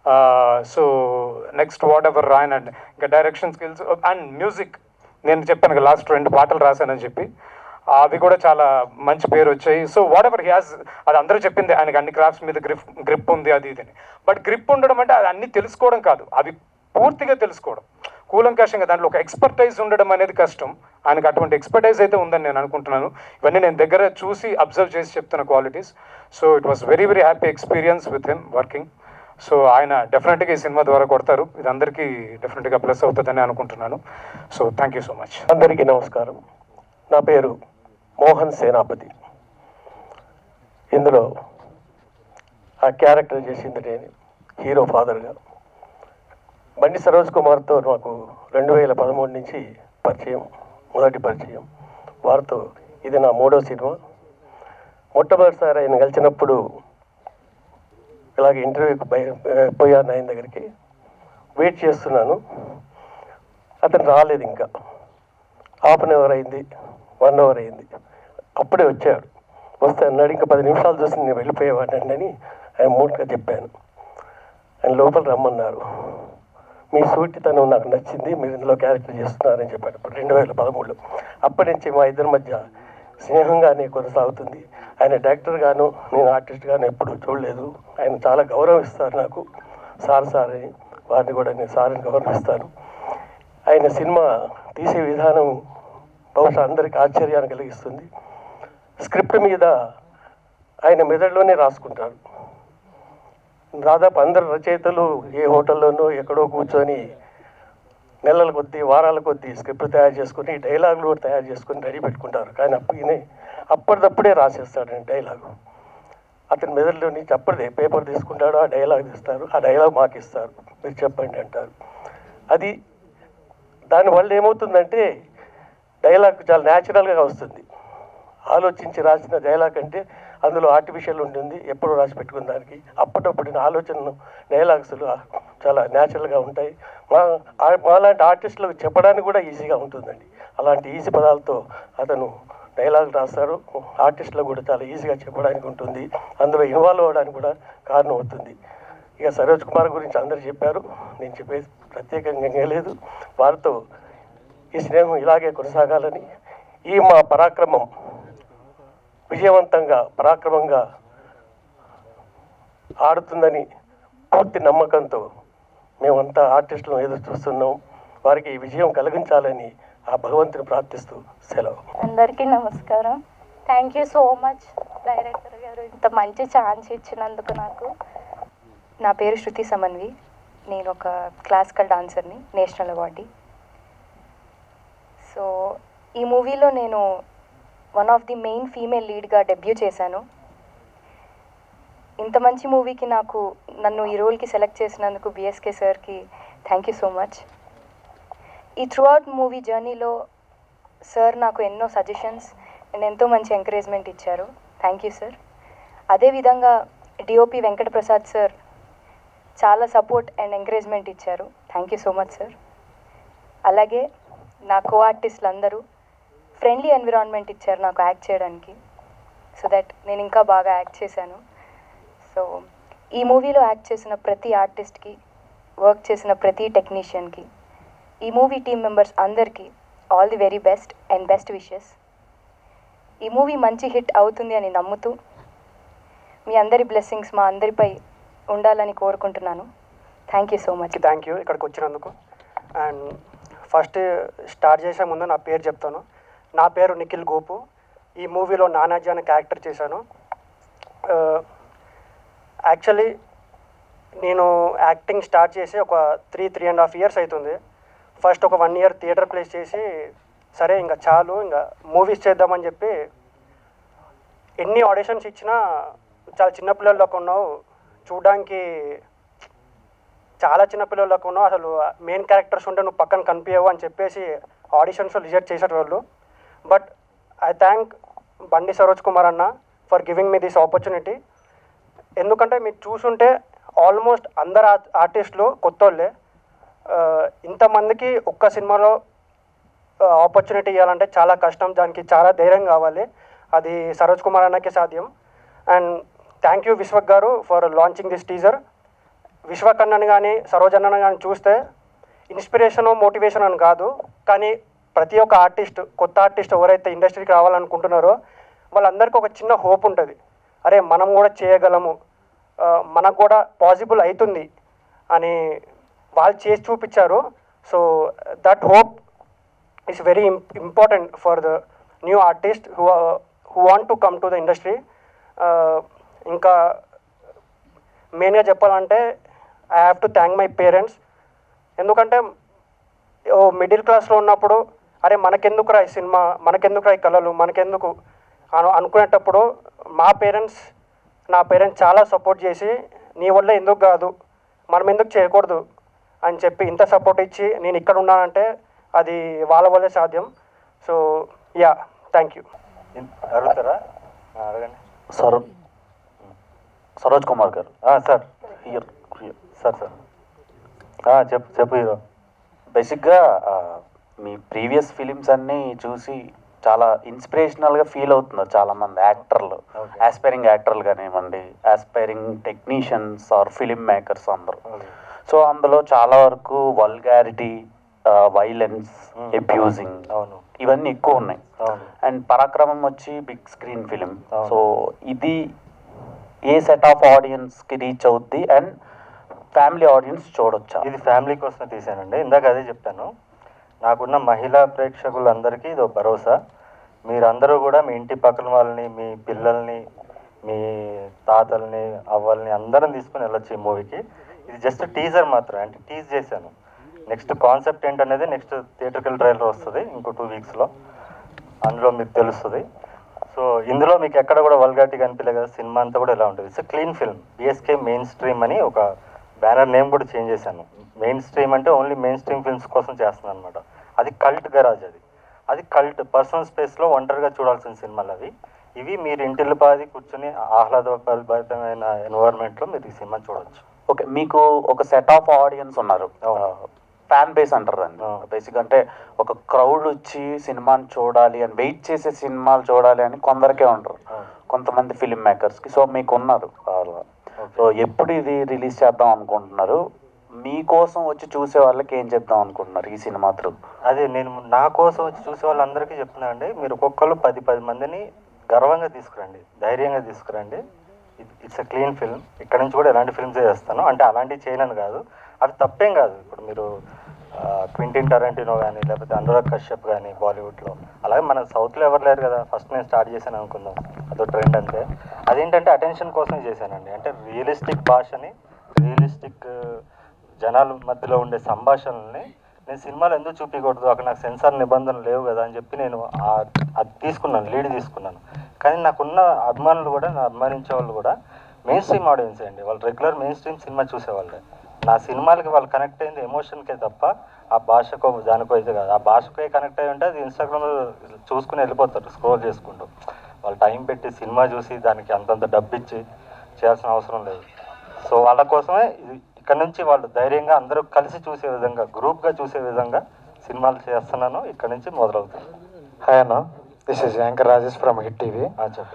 సో నెక్స్ట్ వాట్ ఎవర్ ఆయన ఇంకా డైరెక్షన్ స్కిల్స్ అండ్ మ్యూజిక్ నేను చెప్పాను కదా లాస్ట్ రెండు పాటలు రాశానని చెప్పి అవి కూడా చాలా మంచి పేరు వచ్చాయి సో వాట్ ఎవర్ హ్యాస్ అది అందరూ చెప్పింది ఆయనకి అన్ని క్రాఫ్ట్స్ మీద గ్రిప్ గ్రిప్ ఉంది అది ఇది అని బట్ గ్రిప్ ఉండడం అంటే అది అన్ని తెలుసుకోవడం కాదు అవి పూర్తిగా తెలుసుకోవడం కూలంకషంగా దాంట్లో ఒక ఎక్స్పర్టైజ్ ఉండడం అనేది కష్టం ఆయనకు అటువంటి ఎక్స్పర్టైజ్ అయితే ఉందని నేను అనుకుంటున్నాను ఇవన్నీ నేను దగ్గర చూసి అబ్జర్వ్ చేసి చెప్తున్న qualities so it was very very happy experience with him working so ఆయన డెఫినెట్గా ఈ సినిమా ద్వారా కొడతారు ఇది అందరికీ డెఫినెట్గా ప్లస్ అవుతుందని అనుకుంటున్నాను so thank you so much అందరికీ నమస్కారం నా పేరు మోహన్ సేనాపతి ఇందులో ఆ క్యారెక్టర్ చేసింది నేను హీరో ఫాదర్గా బండి సరోజ్ కుమార్తో నాకు రెండు వేల పదమూడు నుంచి పరిచయం మొదటి పరిచయం వారితో ఇది నా మూడో సినిమా మొట్టమొదటిసారి ఆయన కలిసినప్పుడు ఇలాగ ఇంటర్వ్యూకి బయ పోయాను ఆయన దగ్గరికి వెయిట్ చేస్తున్నాను అతను రాలేదు ఇంకా హాఫ్ అన్ అవర్ అయింది వన్ అవర్ అయింది అప్పుడే వచ్చాడు వస్తే అన్నాడు ఇంకా పది నిమిషాలు చూసి నేను వెళ్ళిపోయేవాడిని అని ఆయన మూడుగా చెప్పాను ఆయన లోపల రమ్మన్నారు మీ సూటితనం నాకు నచ్చింది మీరు ఇందులో క్యారెక్టర్ చేస్తున్నారని చెప్పాడు ఇప్పుడు రెండు వేల పదమూడులో అప్పటి నుంచి మా ఇద్దరి మధ్య స్నేహంగానే కొనసాగుతుంది ఆయన డైరెక్టర్ గాను నేను ఆర్టిస్ట్ గాను ఎప్పుడు చూడలేదు ఆయన చాలా గౌరవిస్తారు నాకు సార్ సార్ అని వారిని కూడా నేను సార్ని గౌరవిస్తాను ఆయన సినిమా తీసే విధానం బహుశా అందరికి ఆశ్చర్యాన్ని కలిగిస్తుంది స్క్రిప్ట్ మీద ఆయన మెదడులోనే రాసుకుంటారు దాదాపు అందరు రచయితలు ఏ హోటల్లోనో ఎక్కడో కూర్చొని నెలల కొద్దీ వారాల కొద్దీ స్క్రిప్ట్ తయారు చేసుకుని డైలాగులు కూడా తయారు చేసుకుని రెడీ పెట్టుకుంటారు కానీ అప్పుడు ఈయన అప్పటిదప్పుడే రాసేస్తాడు డైలాగు అతని మెదడులో నుంచి అప్పటిదే పేపర్ తీసుకుంటాడు ఆ డైలాగ్ తీస్తారు ఆ డైలాగ్ మాకు ఇస్తారు మీరు చెప్పండి అంటారు అది దానివల్ల ఏమవుతుందంటే డైలాగ్ చాలా న్యాచురల్గా వస్తుంది ఆలోచించి రాసిన డైలాగ్ అంటే అందులో ఆర్టిఫిషియల్ ఉంటుంది ఎప్పుడో రాసి పెట్టుకున్న దానికి అప్పటప్పుడు ఆలోచనలు డైలాగ్స్లు చాలా న్యాచురల్గా ఉంటాయి మా ఆ- మాలాంటి ఆర్టిస్టులకు చెప్పడానికి కూడా ఈజీగా ఉంటుందండి అలాంటి ఈజీ పదాలతో అతను డైలాగ్ రాస్తారు ఆర్టిస్టులకు కూడా చాలా ఈజీగా చెప్పడానికి ఉంటుంది అందులో ఇన్వాల్వ్ అవ్వడానికి కూడా కారణం అవుతుంది ఇక సరోజ్ కుమార్ గురించి అందరు చెప్పారు నేను చెప్పేది ప్రత్యేకంగా ఏం లేదు వారితో ఈ స్నేహం ఇలాగే కొనసాగాలని ఈ మా పరాక్రమం విజయవంతంగా పరాక్రమంగా ఆడుతుందని పూర్తి నమ్మకంతో మేమంతా ఆర్టిస్టులను ఎదురు చూస్తున్నాం వారికి ఈ విజయం కలిగించాలని ఆ భగవంతుని ప్రార్థిస్తూ సెలవు అందరికీ నమస్కారం thank you so much director గారు ఇంత మంచి ఛాన్స్ ఇచ్చినందుకు నాకు నా పేరు శృతి సమన్వి నేను ఒక క్లాసికల్ డాన్సర్ని నేషనల్ అవార్డీ సో ఈ మూవీలో నేను one of the main female లీడ్గా డెబ్యూ చేశాను ఇంత మంచి మూవీకి నాకు నన్ను ఈ రోల్కి సెలెక్ట్ చేసినందుకు బిఎస్కే సార్కి థ్యాంక్ యూ సో మచ్ ఈ త్రూ అవుట్ మూవీ జర్నీలో సార్ నాకు ఎన్నో సజెషన్స్ అండ్ ఎంతో మంచి ఎంకరేజ్మెంట్ ఇచ్చారు థ్యాంక్ యూ సార్ అదేవిధంగా డిఓపి వెంకట ప్రసాద్ సార్ చాలా సపోర్ట్ అండ్ ఎంకరేజ్మెంట్ ఇచ్చారు thank you so much sir అలాగే నా కో ఆర్టిస్టులు అందరూ ఫ్రెండ్లీ ఎన్విరాన్మెంట్ ఇచ్చారు నాకు యాక్ట్ చేయడానికి సో దట్ నేను ఇంకా బాగా యాక్ట్ చేశాను సో ఈ మూవీలో యాక్ట్ చేసిన ప్రతి ఆర్టిస్ట్కి వర్క్ చేసిన ప్రతి టెక్నీషియన్కి ఈ మూవీ టీం మెంబర్స్ అందరికీ all the very best and best wishes ఈ మూవీ మంచి హిట్ అవుతుంది అని నమ్ముతూ మీ అందరి బ్లెస్సింగ్స్ మా అందరిపై ఉండాలని కోరుకుంటున్నాను thank you so much thank you ఇక్కడికి వచ్చినందుకు అండ్ ఫస్ట్ స్టార్ట్ చేసే ముందు నా పేరు చెప్తాను నా పేరు నిఖిల్ గోపు ఈ మూవీలో నానాజీ అనే క్యారెక్టర్ చేశాను యాక్చువల్లీ నేను యాక్టింగ్ స్టార్ట్ చేసి ఒక three three and half years అవుతుంది ఫస్ట్ ఒక వన్ ఇయర్ థియేటర్ ప్లేస్ చేసి సరే ఇంకా చాలు ఇంకా మూవీస్ చేద్దామని చెప్పి ఎన్ని ఆడిషన్స్ ఇచ్చినా చాలా చిన్నపిల్లల్లోకి ఉన్నావు చూడడానికి చాలా చిన్న పిల్లలకు ఉన్నావు అసలు మెయిన్ క్యారెక్టర్స్ ఉంటే నువ్వు పక్కన కనిపించవు అని చెప్పేసి ఆడిషన్స్ రిజెక్ట్ చేసేటోళ్ళు but I thank Bandi Saroj Kumar అన్న for giving me this opportunity ఎందుకంటే మీరు చూసుంటే ఆల్మోస్ట్ అందరు ఆర్టిస్టులు కొత్త వాళ్ళే ఇంతమందికి ఒక్క సినిమాలో ఆపర్చునిటీ ఇవ్వాలంటే చాలా కష్టం దానికి చాలా ధైర్యం కావాలి అది సరోజ్ కుమార్ అన్నకి సాధ్యం అండ్ థ్యాంక్ యూ విశ్వక్ గారు ఫర్ లాంచింగ్ దిస్ టీజర్ విశ్వకన్నని కానీ సరోజన్నని కానీ చూస్తే ఇన్స్పిరేషన్ మోటివేషన్ అని కాదు కానీ ప్రతి ఒక్క ఆర్టిస్ట్ కొత్త ఆర్టిస్ట్ ఎవరైతే ఇండస్ట్రీకి రావాలనుకుంటున్నారో వాళ్ళందరికీ ఒక చిన్న హోప్ ఉంటుంది అరే మనం కూడా చేయగలము ఆ, మనకు కూడా పాసిబుల్ అవుతుంది అని వాళ్ళు చేసి చూపించారు so that hope is very important for the new artist who who want to come to the industry ఇంకా మెయిన్గా చెప్పాలంటే I have to thank my parents ఎందుకంటే ఓ మిడిల్ క్లాస్లో ఉన్నప్పుడు అరే మనకెందుకు రా ఈ సినిమా మనకెందుకు రా ఈ కళలు మనకెందుకు అను అనుకునేటప్పుడు మా పేరెంట్స్ నా పేరెంట్స్ చాలా సపోర్ట్ చేసి నీ వల్ల ఎందుకు కాదు మనం ఎందుకు చేయకూడదు అని చెప్పి ఇంత సపోర్ట్ ఇచ్చి నేను ఇక్కడ ఉన్నానంటే అది వాళ్ళ వల్లే సాధ్యం సో యా థ్యాంక్ యూ అడుగుతారా ఆ, అడగండి సర్ సరోజ్ కుమార్ గారు ఆ, సార్ హియర్ సార్ సార్ ఆ, చెప్పు చెప్పు హీరో బేసిక్గా ఆ, మీ ప్రీవియస్ ఫిలిమ్స్ అన్నీ చూసి చాలా ఇన్స్పిరేషనల్గా ఫీల్ అవుతున్నారు చాలామంది యాక్టర్లు Okay. ఆస్పైరింగ్ యాక్టర్లు కానివ్వండి aspiring technicians or film makers అందరూ సో అందులో చాలా వరకు వల్గారిటీ వైలెన్స్ Hmm. అబ్యూజింగ్ అవును ఇవన్నీ ఎక్కువ ఉన్నాయి అవును అండ్ పరాక్రమం వచ్చి బిగ్ స్క్రీన్ ఫిలిం అవును. సో ఇది ఏ సెట్ ఆఫ్ ఆడియన్స్కి రీచ్ అవుద్ది అండ్ ఫ్యామిలీ ఆడియన్స్ చూడొచ్చా ఇది ఫ్యామిలీ కోసమే తీశానండి ఇందాక అదే చెప్పాను నాకున్న మహిళా ప్రేక్షకులందరికీ ఇది ఒక భరోసా మీరందరూ కూడా మీ ఇంటి పక్కన వాళ్ళని మీ పిల్లల్ని మీ తాతల్ని అవ్వల్ని అందరం తీసుకుని వెళ్ళొచ్చు ఈ మూవీకి ఇది జస్ట్ టీజర్ మాత్రం అంటే టీజ్ చేశాను నెక్స్ట్ కాన్సెప్ట్ ఏంటనేది నెక్స్ట్ థియేటర్కల్ ట్రైలర్ వస్తుంది ఇంకో టూ వీక్స్లో అందులో మీకు తెలుస్తుంది సో ఇందులో మీకు ఎక్కడ కూడా వల్గాటి కనిపించలే కదా సినిమా అంతా కూడా ఎలా ఉంటుంది it's clean film BSK mainstream అని ఒక బ్యానర్ నేమ్ కూడా చేంజ్ చేశాను మెయిన్ స్ట్రీమ్ అంటే ఓన్లీ మెయిన్ స్ట్రీమ్ ఫిల్మ్స్ కోసం చేస్తున్నాను అనమాట అది కల్ట్ గరాజ్ అది అది కల్ట్ పర్సనల్ స్పేస్లో ఒంటరిగా చూడాల్సిన సినిమాలు అవి ఇవి మీరు ఇంటిల్లిపాది కూర్చొని ఆహ్లాదభరితమైన ఎన్వైర్న్మెంట్లో మీరు ఈ సినిమా చూడొచ్చు ఓకే మీకు ఒక సెట్ ఆఫ్ ఆడియన్స్ ఉన్నారు ఫ్యాన్ బేస్ అంటారు దాన్ని బేసిక్ అంటే ఒక క్రౌడ్ వచ్చి సినిమాని చూడాలి అని వెయిట్ చేసే సినిమాలు చూడాలి అని కొందరికే ఉంటారు కొంతమంది ఫిలిం మేకర్స్కి సో మీకు ఉన్నారు అలా. సో ఎప్పుడు ఇది రిలీజ్ చేద్దాం అనుకుంటున్నారు మీకోసం వచ్చి చూసే వాళ్ళకి ఏం చెప్దాం అనుకుంటున్నారు ఈ సినిమా త్రూ అదే నేను నా కోసం వచ్చి చూసే వాళ్ళందరికీ చెప్తున్నా అండి మీరు ఒక్కొక్కరు పది పది మందిని గర్వంగా తీసుకురండి ధైర్యంగా తీసుకురండి ఇట్స్ అ క్లీన్ ఫిల్మ్ ఇక్కడ నుంచి కూడా ఎలాంటి ఫిల్మ్స్ చేస్తాను అంటే అలాంటివి చేయనని కాదు అవి తప్పేం కాదు ఇప్పుడు మీరు ఆ, క్వింటిన్ టరెంటినో కానీ లేకపోతే అనురాగ్ కశ్యప్ కానీ బాలీవుడ్లో అలాగే మన సౌత్లో ఎవరు లేరు కదా ఫస్ట్ నేను స్టార్ట్ చేశాను అనుకుందాం అదో ట్రెండ్ అంతే అదేంటంటే అటెన్షన్ కోసమే చేశానండి అంటే రియలిస్టిక్ భాషని రియలిస్టిక్ జనాల మధ్యలో ఉండే సంభాషణల్ని నేను సినిమాలు ఎందుకు చూపించకూడదు అక్కడ నాకు సెన్సార్ నిబంధనలు లేవు కదా అని చెప్పి నేను ఆ- అది తీసుకున్నాను లీడ్ తీసుకున్నాను కానీ నాకున్న అభిమానులు కూడా నా అభిమానించే వాళ్ళు కూడా మెయిన్ స్ట్రీమ్ ఆడియన్స్ అండి వాళ్ళు రెగ్యులర్ మెయిన్ స్ట్రీమ్ సినిమా చూసేవాళ్ళే నా సినిమాలకి వాళ్ళు కనెక్ట్ అయింది ఎమోషన్కే తప్ప ఆ భాషకో దానికో అయితే కాదు ఆ భాషకే కనెక్ట్ అయి ఉంటే అది ఇన్స్టాగ్రామ్లో చూసుకుని వెళ్ళిపోతారు స్క్రోల్ చేసుకుంటూ వాళ్ళు టైం పెట్టి సినిమా చూసి దానికి అంతంత డబ్బు ఇచ్చి చేయాల్సిన అవసరం లేదు సో వాళ్ళ కోసమే ఇది ఇక్కడ నుంచి వాళ్ళు ధైర్యంగా అందరూ కలిసి చూసే విధంగా గ్రూప్గా చూసే విధంగా సినిమాలు చేస్తున్నాను ఇక్కడ నుంచి మొదలవుతుంది హాయ్ అన్న this is anchor Rajesh from hit TV చెప్పండి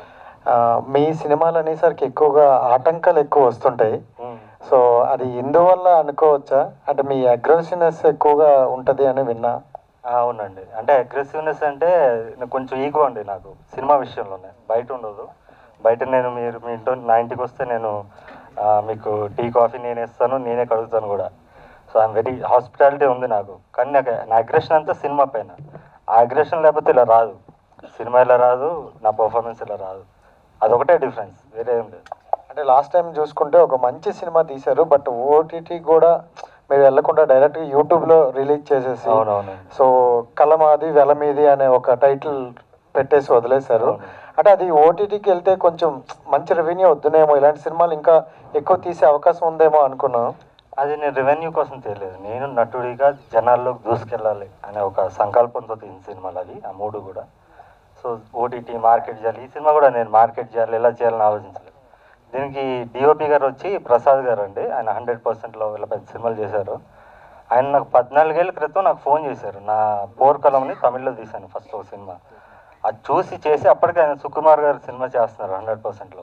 మీ సినిమాలు అనేసరికి ఎక్కువగా ఆటంకాలు ఎక్కువ వస్తుంటాయి సో అది ఎందువల్ల అనుకోవచ్చా అంటే మీ అగ్రెసివ్నెస్ ఎక్కువగా ఉంటుంది అని విన్నా ఆ, అవునండి అంటే అగ్రెసివ్నెస్ అంటే నాకు కొంచెం ఈగో అండి నాకు సినిమా విషయంలోనే బయట ఉండదు బయట నేను మీరు మీ ఇంట్లో నా ఇంటికి వస్తే నేను ఆ, మీకు టీ కాఫీ నేను ఇస్తాను నేనే కడుగుతాను కూడా సో ఐఎమ్ వెరీ హాస్పిటాలిటీ ఉంది నాకు కానీ నాకు నా అగ్రెషన్ అంతా సినిమా పైన ఆ అగ్రెషన్ లేకపోతే ఇలా రాదు సినిమా ఇలా రాదు నా పర్ఫార్మెన్స్ ఇలా రాదు అదొకటే డిఫరెన్స్ వేరే ఏం లేదు అంటే లాస్ట్ టైం చూసుకుంటే ఒక మంచి సినిమా తీశారు బట్ ఓటీటీ కూడా మీరు వెళ్లకుండా డైరెక్ట్ యూట్యూబ్లో రిలీజ్ చేసేసి అవునవును సో కలమాది వెలమీది అనే ఒక టైటిల్ పెట్టేసి వదిలేశారు అంటే అది ఓటీటీకి వెళ్తే కొంచెం మంచి రెవెన్యూ వద్దునేమో ఇలాంటి సినిమాలు ఇంకా ఎక్కువ తీసే అవకాశం ఉందేమో అనుకున్నాను అది నేను రెవెన్యూ కోసం తెలియదు నేను నటుడిగా జనాల్లోకి దూసుకెళ్ళాలి అనే ఒక సంకల్పంతో తీసిన సినిమాలు అది ఆ మూడు కూడా సో ఓటీటీ మార్కెట్ చేయాలి ఈ సినిమా కూడా నేను మార్కెట్ చేయాలి ఎలా చేయాలని ఆలోచించలేదు దీనికి డిఓపి గారు వచ్చి ప్రసాద్ గారు అండి ఆయన హండ్రెడ్ పర్సెంట్లో ఇలా పెద్ద సినిమాలు చేశారు ఆయన నాకు పద్నాలుగేళ్ల క్రితం నాకు ఫోన్ చేశారు నా పోర్కలంని తమిళ్లో తీశాను ఫస్ట్ ఒక సినిమా అది చూసి చేసి అప్పటికే ఆయన సుకుమార్ గారు సినిమా చేస్తున్నారు హండ్రెడ్ పర్సెంట్లో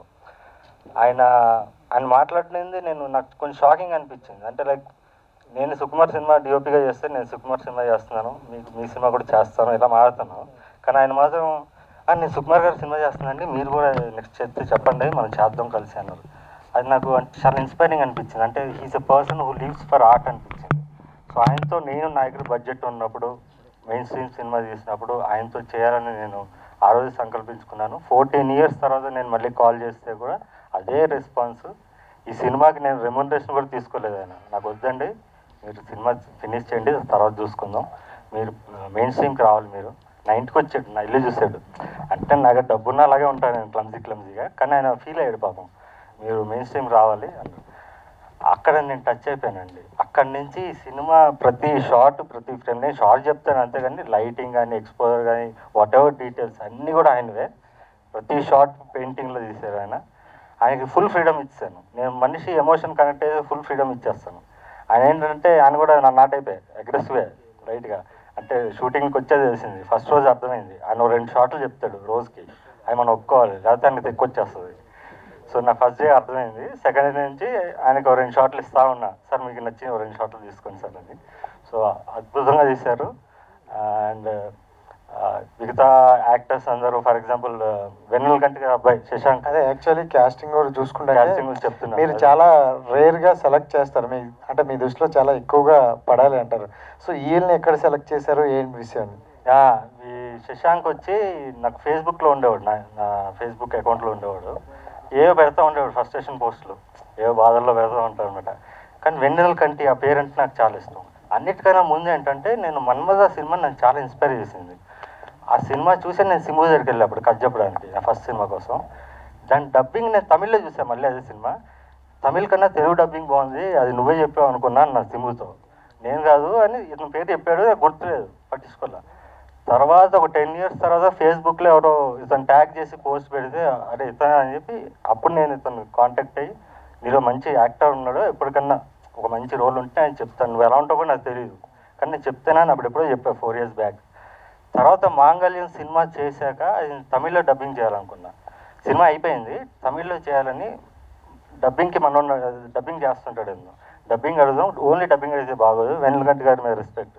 ఆయన ఆయన మాట్లాడినది నేను నాకు కొంచెం షాకింగ్ అనిపించింది అంటే లైక్ నేను సుకుమార్ సినిమా డిఓపిగా చేస్తే నేను సుకుమార్ సినిమా చేస్తున్నాను మీకు మీ సినిమా కూడా చేస్తాను ఇలా మాట్లాడుతాను కానీ ఆయన మాత్రం "ఆ, నేను సుకుమార్ గారు సినిమా చేస్తున్నానండి మీరు కూడా నెక్స్ట్ చేస్తే చెప్పండి మనం చేద్దాం కలిసి అన్నారు అది నాకు అంటే చాలా ఇన్స్పైరింగ్ అనిపించింది అంటే he's a person who lives for art అనిపించింది సో ఆయనతో నేను నా దగ్గర బడ్జెట్ ఉన్నప్పుడు మెయిన్ స్ట్రీమ్ సినిమా తీసినప్పుడు ఆయనతో చేయాలని నేను ఆ రోజు సంకల్పించుకున్నాను ఫోర్టీన్ ఇయర్స్ తర్వాత నేను మళ్ళీ కాల్ చేస్తే కూడా అదే రెస్పాన్స్ ఈ సినిమాకి నేను రెమ్యునరేషన్ కూడా తీసుకోలేదు ఆయన నాకు వద్దండి మీరు సినిమా ఫినిష్ చేయండి తర్వాత చూసుకుందాం మీరు మెయిన్ స్ట్రీమ్కి రావాలి మీరు నా ఇంటికి వచ్చాడు నా ఇల్లు చూసాడు అంటే నా దగ్గర డబ్బున్న అలాగే ఉంటాను నేను క్లమ్జీ క్లమ్జీగా కానీ ఆయన ఫీల్ అయ్యాడు పాపం మీరు మెయిన్ స్ట్రీమ్ రావాలి అన్నారు అక్కడ నేను టచ్ అయిపోయానండి అక్కడి నుంచి ఈ సినిమా ప్రతి షార్ట్ ప్రతి ఫ్రేమ్ నేను షార్ట్ చెప్తాను అంతేగాని లైటింగ్ కానీ ఎక్స్పోజర్ కానీ వాట్ ఎవర్ డీటెయిల్స్ అన్నీ కూడా ఆయనవే ప్రతి షార్ట్ పెయింటింగ్లో తీశారు ఆయన ఆయనకి ఫుల్ ఫ్రీడమ్ ఇచ్చాను నేను మనిషి ఎమోషన్ కనెక్ట్ అయితే ఫుల్ ఫ్రీడమ్ ఇచ్చేస్తాను ఆయన ఏంటంటే ఆయన కూడా నా నాట్ అయిపోయాయి అగ్రెసివే రైట్గా అంటే షూటింగ్కి వచ్చేది తెలిసింది ఫస్ట్ రోజు అర్థమైంది ఆయన ఓ రెండు షాట్లు చెప్తాడు రోజుకి అవి మనం ఒప్పుకోవాలి లేకపోతే ఆయనకి తెక్కొచ్చేస్తుంది సో నా ఫస్ట్ డే అర్థమైంది సెకండ్ డే నుంచి ఆయనకు ఓ రెండు షాట్లు ఇస్తా ఉన్నా సార్ మీకు నచ్చిన ఓ రెండు షాట్లు తీసుకోండి సార్ అని సో అద్భుతంగా తీశారు అండ్ మిగతా యాక్టర్స్ అందరూ ఫర్ ఎగ్జాంపుల్ వెన్నెల కంటే అబ్బాయి శశాంక్ అదే యాక్చువల్లీ క్యాస్టింగ్ కూడా చూసుకుంటే Casting గురించి చెప్తున్నా. మీరు చాలా రేర్ గా సెలెక్ట్ చేస్తారు మీ అంటే మీ దృష్టిలో చాలా ఎక్కువగా పడాలి అంటారు సో వీళ్ళని ఎక్కడ సెలెక్ట్ చేశారు ఏం విషయం యా, ఈ శశాంక్ వచ్చి నాకు ఫేస్బుక్లో ఉండేవాడు నా నా ఫేస్బుక్ అకౌంట్లో ఉండేవాడు ఏవో పెడతా ఉండేవాడు ఫస్ట్రేషన్ పోస్టులు ఏవో బాధల్లో పెడతా ఉంటాడు అనమాట కానీ వెన్నెల కంటి ఆ పేరెంట్ నాకు చాలా ఇష్టం అన్నిటికన్నా ముందు ఏంటంటే నేను మన్మద సినిమా నన్ను చాలా ఇన్స్పైర్ చేసింది ఆ సినిమా చూసి నేను సింబు దగ్గరికి వెళ్ళి అప్పుడు కట్ చెప్పడానికి నా ఫస్ట్ సినిమా కోసం దాని డబ్బింగ్ నేను తమిళ్లో చూసాను మళ్ళీ అదే సినిమా తమిళ్ కన్నా తెలుగు డబ్బింగ్ బాగుంది అది నువ్వే చెప్పావు అనుకున్నాను నా సింబుతో నేను కాదు అని ఇతని పేరు చెప్పాడు నాకు గుర్తులేదు పట్టించుకోలే తర్వాత ఒక టెన్ ఇయర్స్ తర్వాత ఫేస్బుక్లో ఎవరో ఇతను ట్యాగ్ చేసి పోస్ట్ పెడితే అరే ఇతను అని చెప్పి అప్పుడు నేను ఇతను కాంటాక్ట్ అయ్యి నీలో మంచి యాక్టర్ ఉన్నాడు ఎప్పటికన్నా ఒక మంచి రోల్ ఉంటే ఆయన చెప్తాను నువ్వు ఎలా ఉంటావు కూడా నాకు తెలియదు కానీ నేను చెప్తానని అప్పుడు ఎప్పుడో చెప్పా ఫోర్ ఇయర్స్ బ్యాక్ తర్వాత మాంగళ్యం సినిమా చేశాక అది తమిళ్లో డబ్బింగ్ చేయాలనుకున్నా సినిమా అయిపోయింది తమిళ్లో చేయాలని డబ్బింగ్కి మనం డబ్బింగ్ చేస్తుంటాడు ఎందుకు డబ్బింగ్ అడుగుదాం ఓన్లీ డబ్బింగ్ అడిగితే బాగోదు వెన్నెలగంటి గారి మీద రెస్పెక్ట్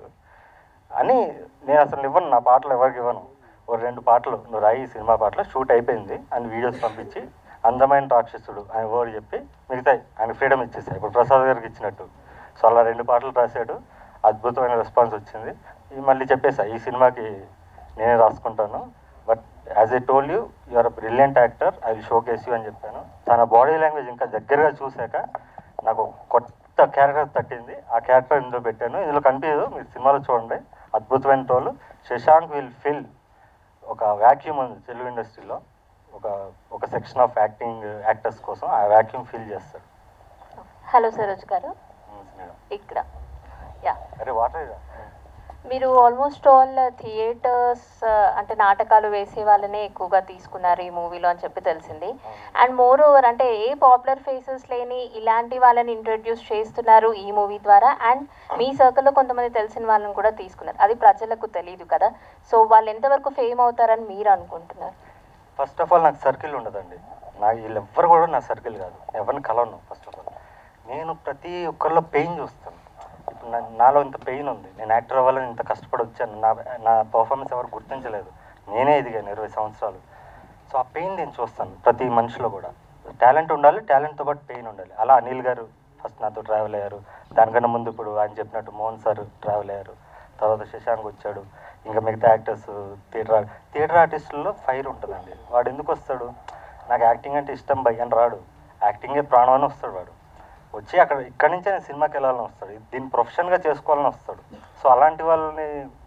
అని నేను అసలు ఇవ్వను నా పాటలు ఎవరికి ఇవ్వను ఓ రెండు పాటలు నువ్వు రాయి ఈ సినిమా పాటలు షూట్ అయిపోయింది అని వీడియోస్ పంపించి అందమైన రాక్షసుడు ఆయన వర్డ్ చెప్పి మిగతాయి ఆయన ఫ్రీడమ్ ఇచ్చేసాయి ఇప్పుడు ప్రసాద్ గారికి ఇచ్చినట్టు సో అలా రెండు పాటలు రాశాడు అద్భుతమైన రెస్పాన్స్ వచ్చింది ఈ మళ్ళీ చెప్పేసా ఈ సినిమాకి నేనే రాసుకుంటాను but as a told you you're a brilliant actor I will showcase you అని చెప్పాను తన బాడీ లాంగ్వేజ్ ఇంకా దగ్గరగా చూశాక నాకు కొత్త క్యారెక్టర్ తట్టింది ఆ క్యారెక్టర్ ఇందులో పెట్టాను ఇందులో కనిపించదు మీరు సినిమాలో చూడండి అద్భుతమైన టోల్ శశాంక్ విల్ ఫిల్ ఒక వ్యాక్యూమ్ ఉంది తెలుగు ఇండస్ట్రీలో ఒక ఒక సెక్షన్ ఆఫ్ యాక్టింగ్ యాక్టర్స్ కోసం ఆ వ్యాక్యూమ్ ఫిల్ చేస్తాడు హలో సరోజ్ గారు ఇక్కడ యా అరే వాటర్ మీరు ఆల్మోస్ట్ ఆల్ థియేటర్స్ అంటే నాటకాలు వేసే వాళ్ళనే ఎక్కువగా తీసుకున్నారు ఈ మూవీలో అని చెప్పి తెలిసింది అండ్ మోర్ ఓవర్ అంటే ఏ పాపులర్ ఫేసెస్ లేని ఇలాంటి వాళ్ళని ఇంట్రడ్యూస్ చేస్తున్నారు ఈ మూవీ ద్వారా అండ్ మీ సర్కిల్లో కొంతమంది తెలిసిన వాళ్ళని కూడా తీసుకున్నారు అది ప్రజలకు తెలియదు కదా సో వాళ్ళు ఎంతవరకు ఫేమ్ అవుతారని మీరు అనుకుంటున్నారు ఫస్ట్ ఆఫ్ ఆల్ నాకు సర్కిల్ ఉండదండి నాకు వీళ్ళు ఎవ్వరు కూడా నా సర్కిల్ కాదు ఎవరిని కలవను ఫస్ట్ ఆఫ్ ఆల్ నేను ప్రతి ఒక్కరిలో పెయిన్ చూస్తాను ఇప్పుడు నా నాలో ఇంత పెయిన్ ఉంది నేను యాక్టర్ అవ్వాలని ఇంత కష్టపడి వచ్చాను నా నా పర్ఫార్మెన్స్ ఎవరు గుర్తించలేదు నేనే ఎదిగాను ఇరవై సంవత్సరాలు సో ఆ పెయిన్ నేను చూస్తాను ప్రతి మనిషిలో కూడా టాలెంట్ ఉండాలి టాలెంట్తో పాటు పెయిన్ ఉండాలి అలా అనిల్ గారు ఫస్ట్ నాతో ట్రావెల్ అయ్యారు దానికన్నా ముందు ఇప్పుడు ఆయన చెప్పినట్టు మోహన్ సార్ ట్రావెల్ అయ్యారు తర్వాత శశాంక్ వచ్చాడు ఇంకా మిగతా యాక్టర్స్ థియేటర్ థియేటర్ ఆర్టిస్టుల్లో ఫైర్ ఉంటుందండి వాడు ఎందుకు వస్తాడు నాకు యాక్టింగ్ అంటే ఇష్టం భయ్యని రాడు యాక్టింగే ప్రాణం అని వస్తాడు వాడు వచ్చి అక్కడ ఇక్కడి నుంచే నేను సినిమాకి వెళ్ళాలని వస్తాడు దీన్ని ప్రొఫెషన్గా చేసుకోవాలని వస్తాడు సో అలాంటి వాళ్ళని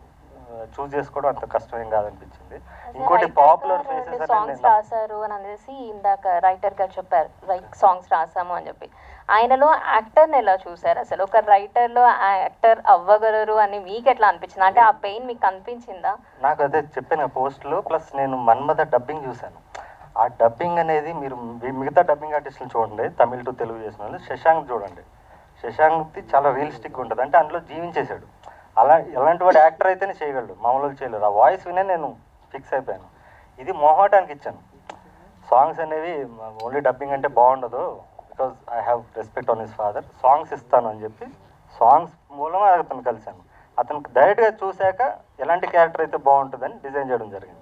చూస్ చేసుకోవడం అంత కష్టం ఏం కాదనిపించింది ఇంకోటి పాపులర్ ఫేసెస్ అనేది సాంగ్స్ రాశారు అని అనేసి ఇందాక రైటర్ గారు చెప్పారు రైట్ సాంగ్స్ రాసాము అని చెప్పి ఆయనలో యాక్టర్ని ఎలా చూసారు అసలు ఒక రైటర్లో యాక్టర్ అవ్వగలరు అని మీకు ఎట్లా అనిపించింది అంటే ఆ పెయిన్ మీకు అనిపించిందా నాకు అదే చెప్పాను పోస్ట్లో ప్లస్ నేను మన్మథ డబ్బింగ్ చూశాను ఆ డబ్బింగ్ అనేది మీరు మీ- మిగతా డబ్బింగ్ ఆర్టిస్టులు చూడండి తమిళ్ టు తెలుగు చేసిన వాళ్ళు శశాంక్ చూడండి శశాంక్ది చాలా రియలిస్టిక్గా ఉంటుంది అంటే అందులో జీవించేశాడు అలా ఎలాంటి వాడు యాక్టర్ అయితేనే చేయగలడు మామూలు చేయలేరు ఆ వాయిస్ వినే నేను ఫిక్స్ అయిపోయాను ఇది మోహటానికి ఇచ్చాను సాంగ్స్ అనేవి ఓన్లీ డబ్బింగ్ అంటే బాగుండదు because I have respect on his father songs ఇస్తాను అని చెప్పి సాంగ్స్ మూలమే అతను కలిశాను అతనికి డైరెక్ట్గా చూశాక ఎలాంటి క్యారెక్టర్ అయితే బాగుంటుందని డిజైన్ చేయడం జరిగింది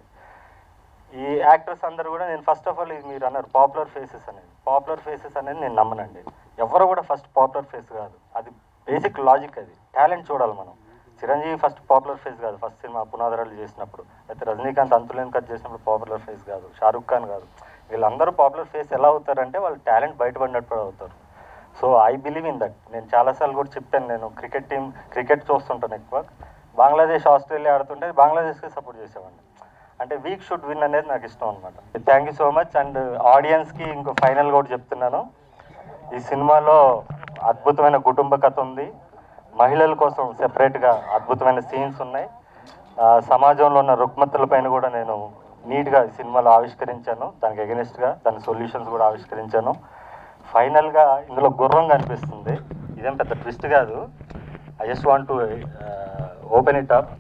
ఈ యాక్టర్స్ అందరూ కూడా నేను ఫస్ట్ ఆఫ్ ఆల్ ఇది మీరు అన్నారు పాపులర్ ఫేసెస్ అనేది పాపులర్ ఫేసెస్ అనేది నేను నమ్మనండి ఎవరు కూడా ఫస్ట్ పాపులర్ ఫేస్ కాదు అది బేసిక్ లాజిక్ అది టాలెంట్ చూడాలి మనం చిరంజీవి ఫస్ట్ పాపులర్ ఫేస్ కాదు ఫస్ట్ సినిమా పునాదరాలు చేసినప్పుడు అయితే రజనీకాంత్ అంతులేని కట్ చేసినప్పుడు పాపులర్ ఫేస్ కాదు షారుఖ్ ఖాన్ కాదు వీళ్ళందరూ పాపులర్ ఫేస్ ఎలా అవుతారంటే వాళ్ళు టాలెంట్ బయటపడినప్పుడు అవుతారు so I believe in that నేను చాలాసార్లు కూడా చెప్పాను నేను క్రికెట్ టీం క్రికెట్ చూస్తుంటాను ఎక్కువ బంగ్లాదేశ్ ఆస్ట్రేలియా ఆడుతుంటే బంగ్లాదేశ్కి సపోర్ట్ చేసేవాడిని అంటే వీక్ షుడ్ విన్ అనేది నాకు ఇష్టం అనమాట thank you so much and ఆడియన్స్కి ఇంకో ఫైనల్ కూడా చెప్తున్నాను ఈ సినిమాలో అద్భుతమైన కుటుంబ కథ ఉంది మహిళల కోసం సెపరేట్గా అద్భుతమైన సీన్స్ ఉన్నాయి ఆ, సమాజంలో ఉన్న రుగ్మతల పైన కూడా నేను నీట్గా ఈ సినిమాలో ఆవిష్కరించాను దానికి ఎగెనిస్ట్గా దాని సొల్యూషన్స్ కూడా ఆవిష్కరించాను ఫైనల్గా ఇందులో గుర్రం కనిపిస్తుంది ఇదేం పెద్ద ట్విస్ట్ కాదు I just want to open it up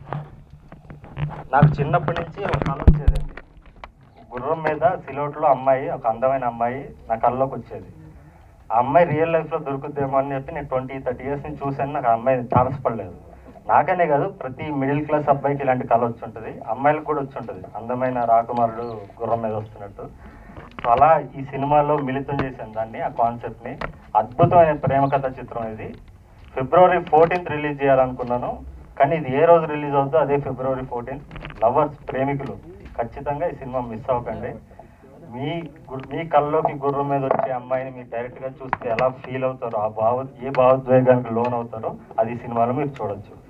నాకు చిన్నప్పటి నుంచి ఒక కళ వచ్చేదండి గుర్రం మీద సిలోట్లో అమ్మాయి ఒక అందమైన అమ్మాయి నా కళ్ళలోకి వచ్చేది ఆ అమ్మాయి రియల్ లైఫ్లో దొరుకుద్దేమో అని చెప్పి నేను ట్వంటీ థర్టీ ఇయర్స్ నుంచి చూశాను నాకు ఆ అమ్మాయి ఛాన్స్ పడలేదు నాకనే కాదు ప్రతి మిడిల్ క్లాస్ అబ్బాయికి ఇలాంటి కళ వచ్చి ఉంటుంది అమ్మాయిలకు కూడా వచ్చి ఉంటుంది అందమైన రాకుమారుడు గుర్రం మీద వస్తున్నట్టు సో అలా ఈ సినిమాలో మిళితం చేశాను దాన్ని ఆ కాన్సెప్ట్ని అద్భుతమైన ప్రేమ కథ చిత్రం ఇది ఫిబ్రవరి ఫోర్టీన్త్ రిలీజ్ చేయాలనుకున్నాను కానీ ఇది ఏ రోజు రిలీజ్ అవుతుందో అదే ఫిబ్రవరి ఫోర్టీన్త్ లవర్స్ ప్రేమికులు ఖచ్చితంగా ఈ సినిమా మిస్ అవ్వకండి మీ గు- మీ కల్లోకి గుర్రం మీద వచ్చే అమ్మాయిని మీరు డైరెక్ట్ గా చూస్తే ఎలా ఫీల్ అవుతారో ఆ భావ ఏ భావోద్వేగానికి లోన్ అవుతారో అది ఈ సినిమాలో మీరు చూడొచ్చు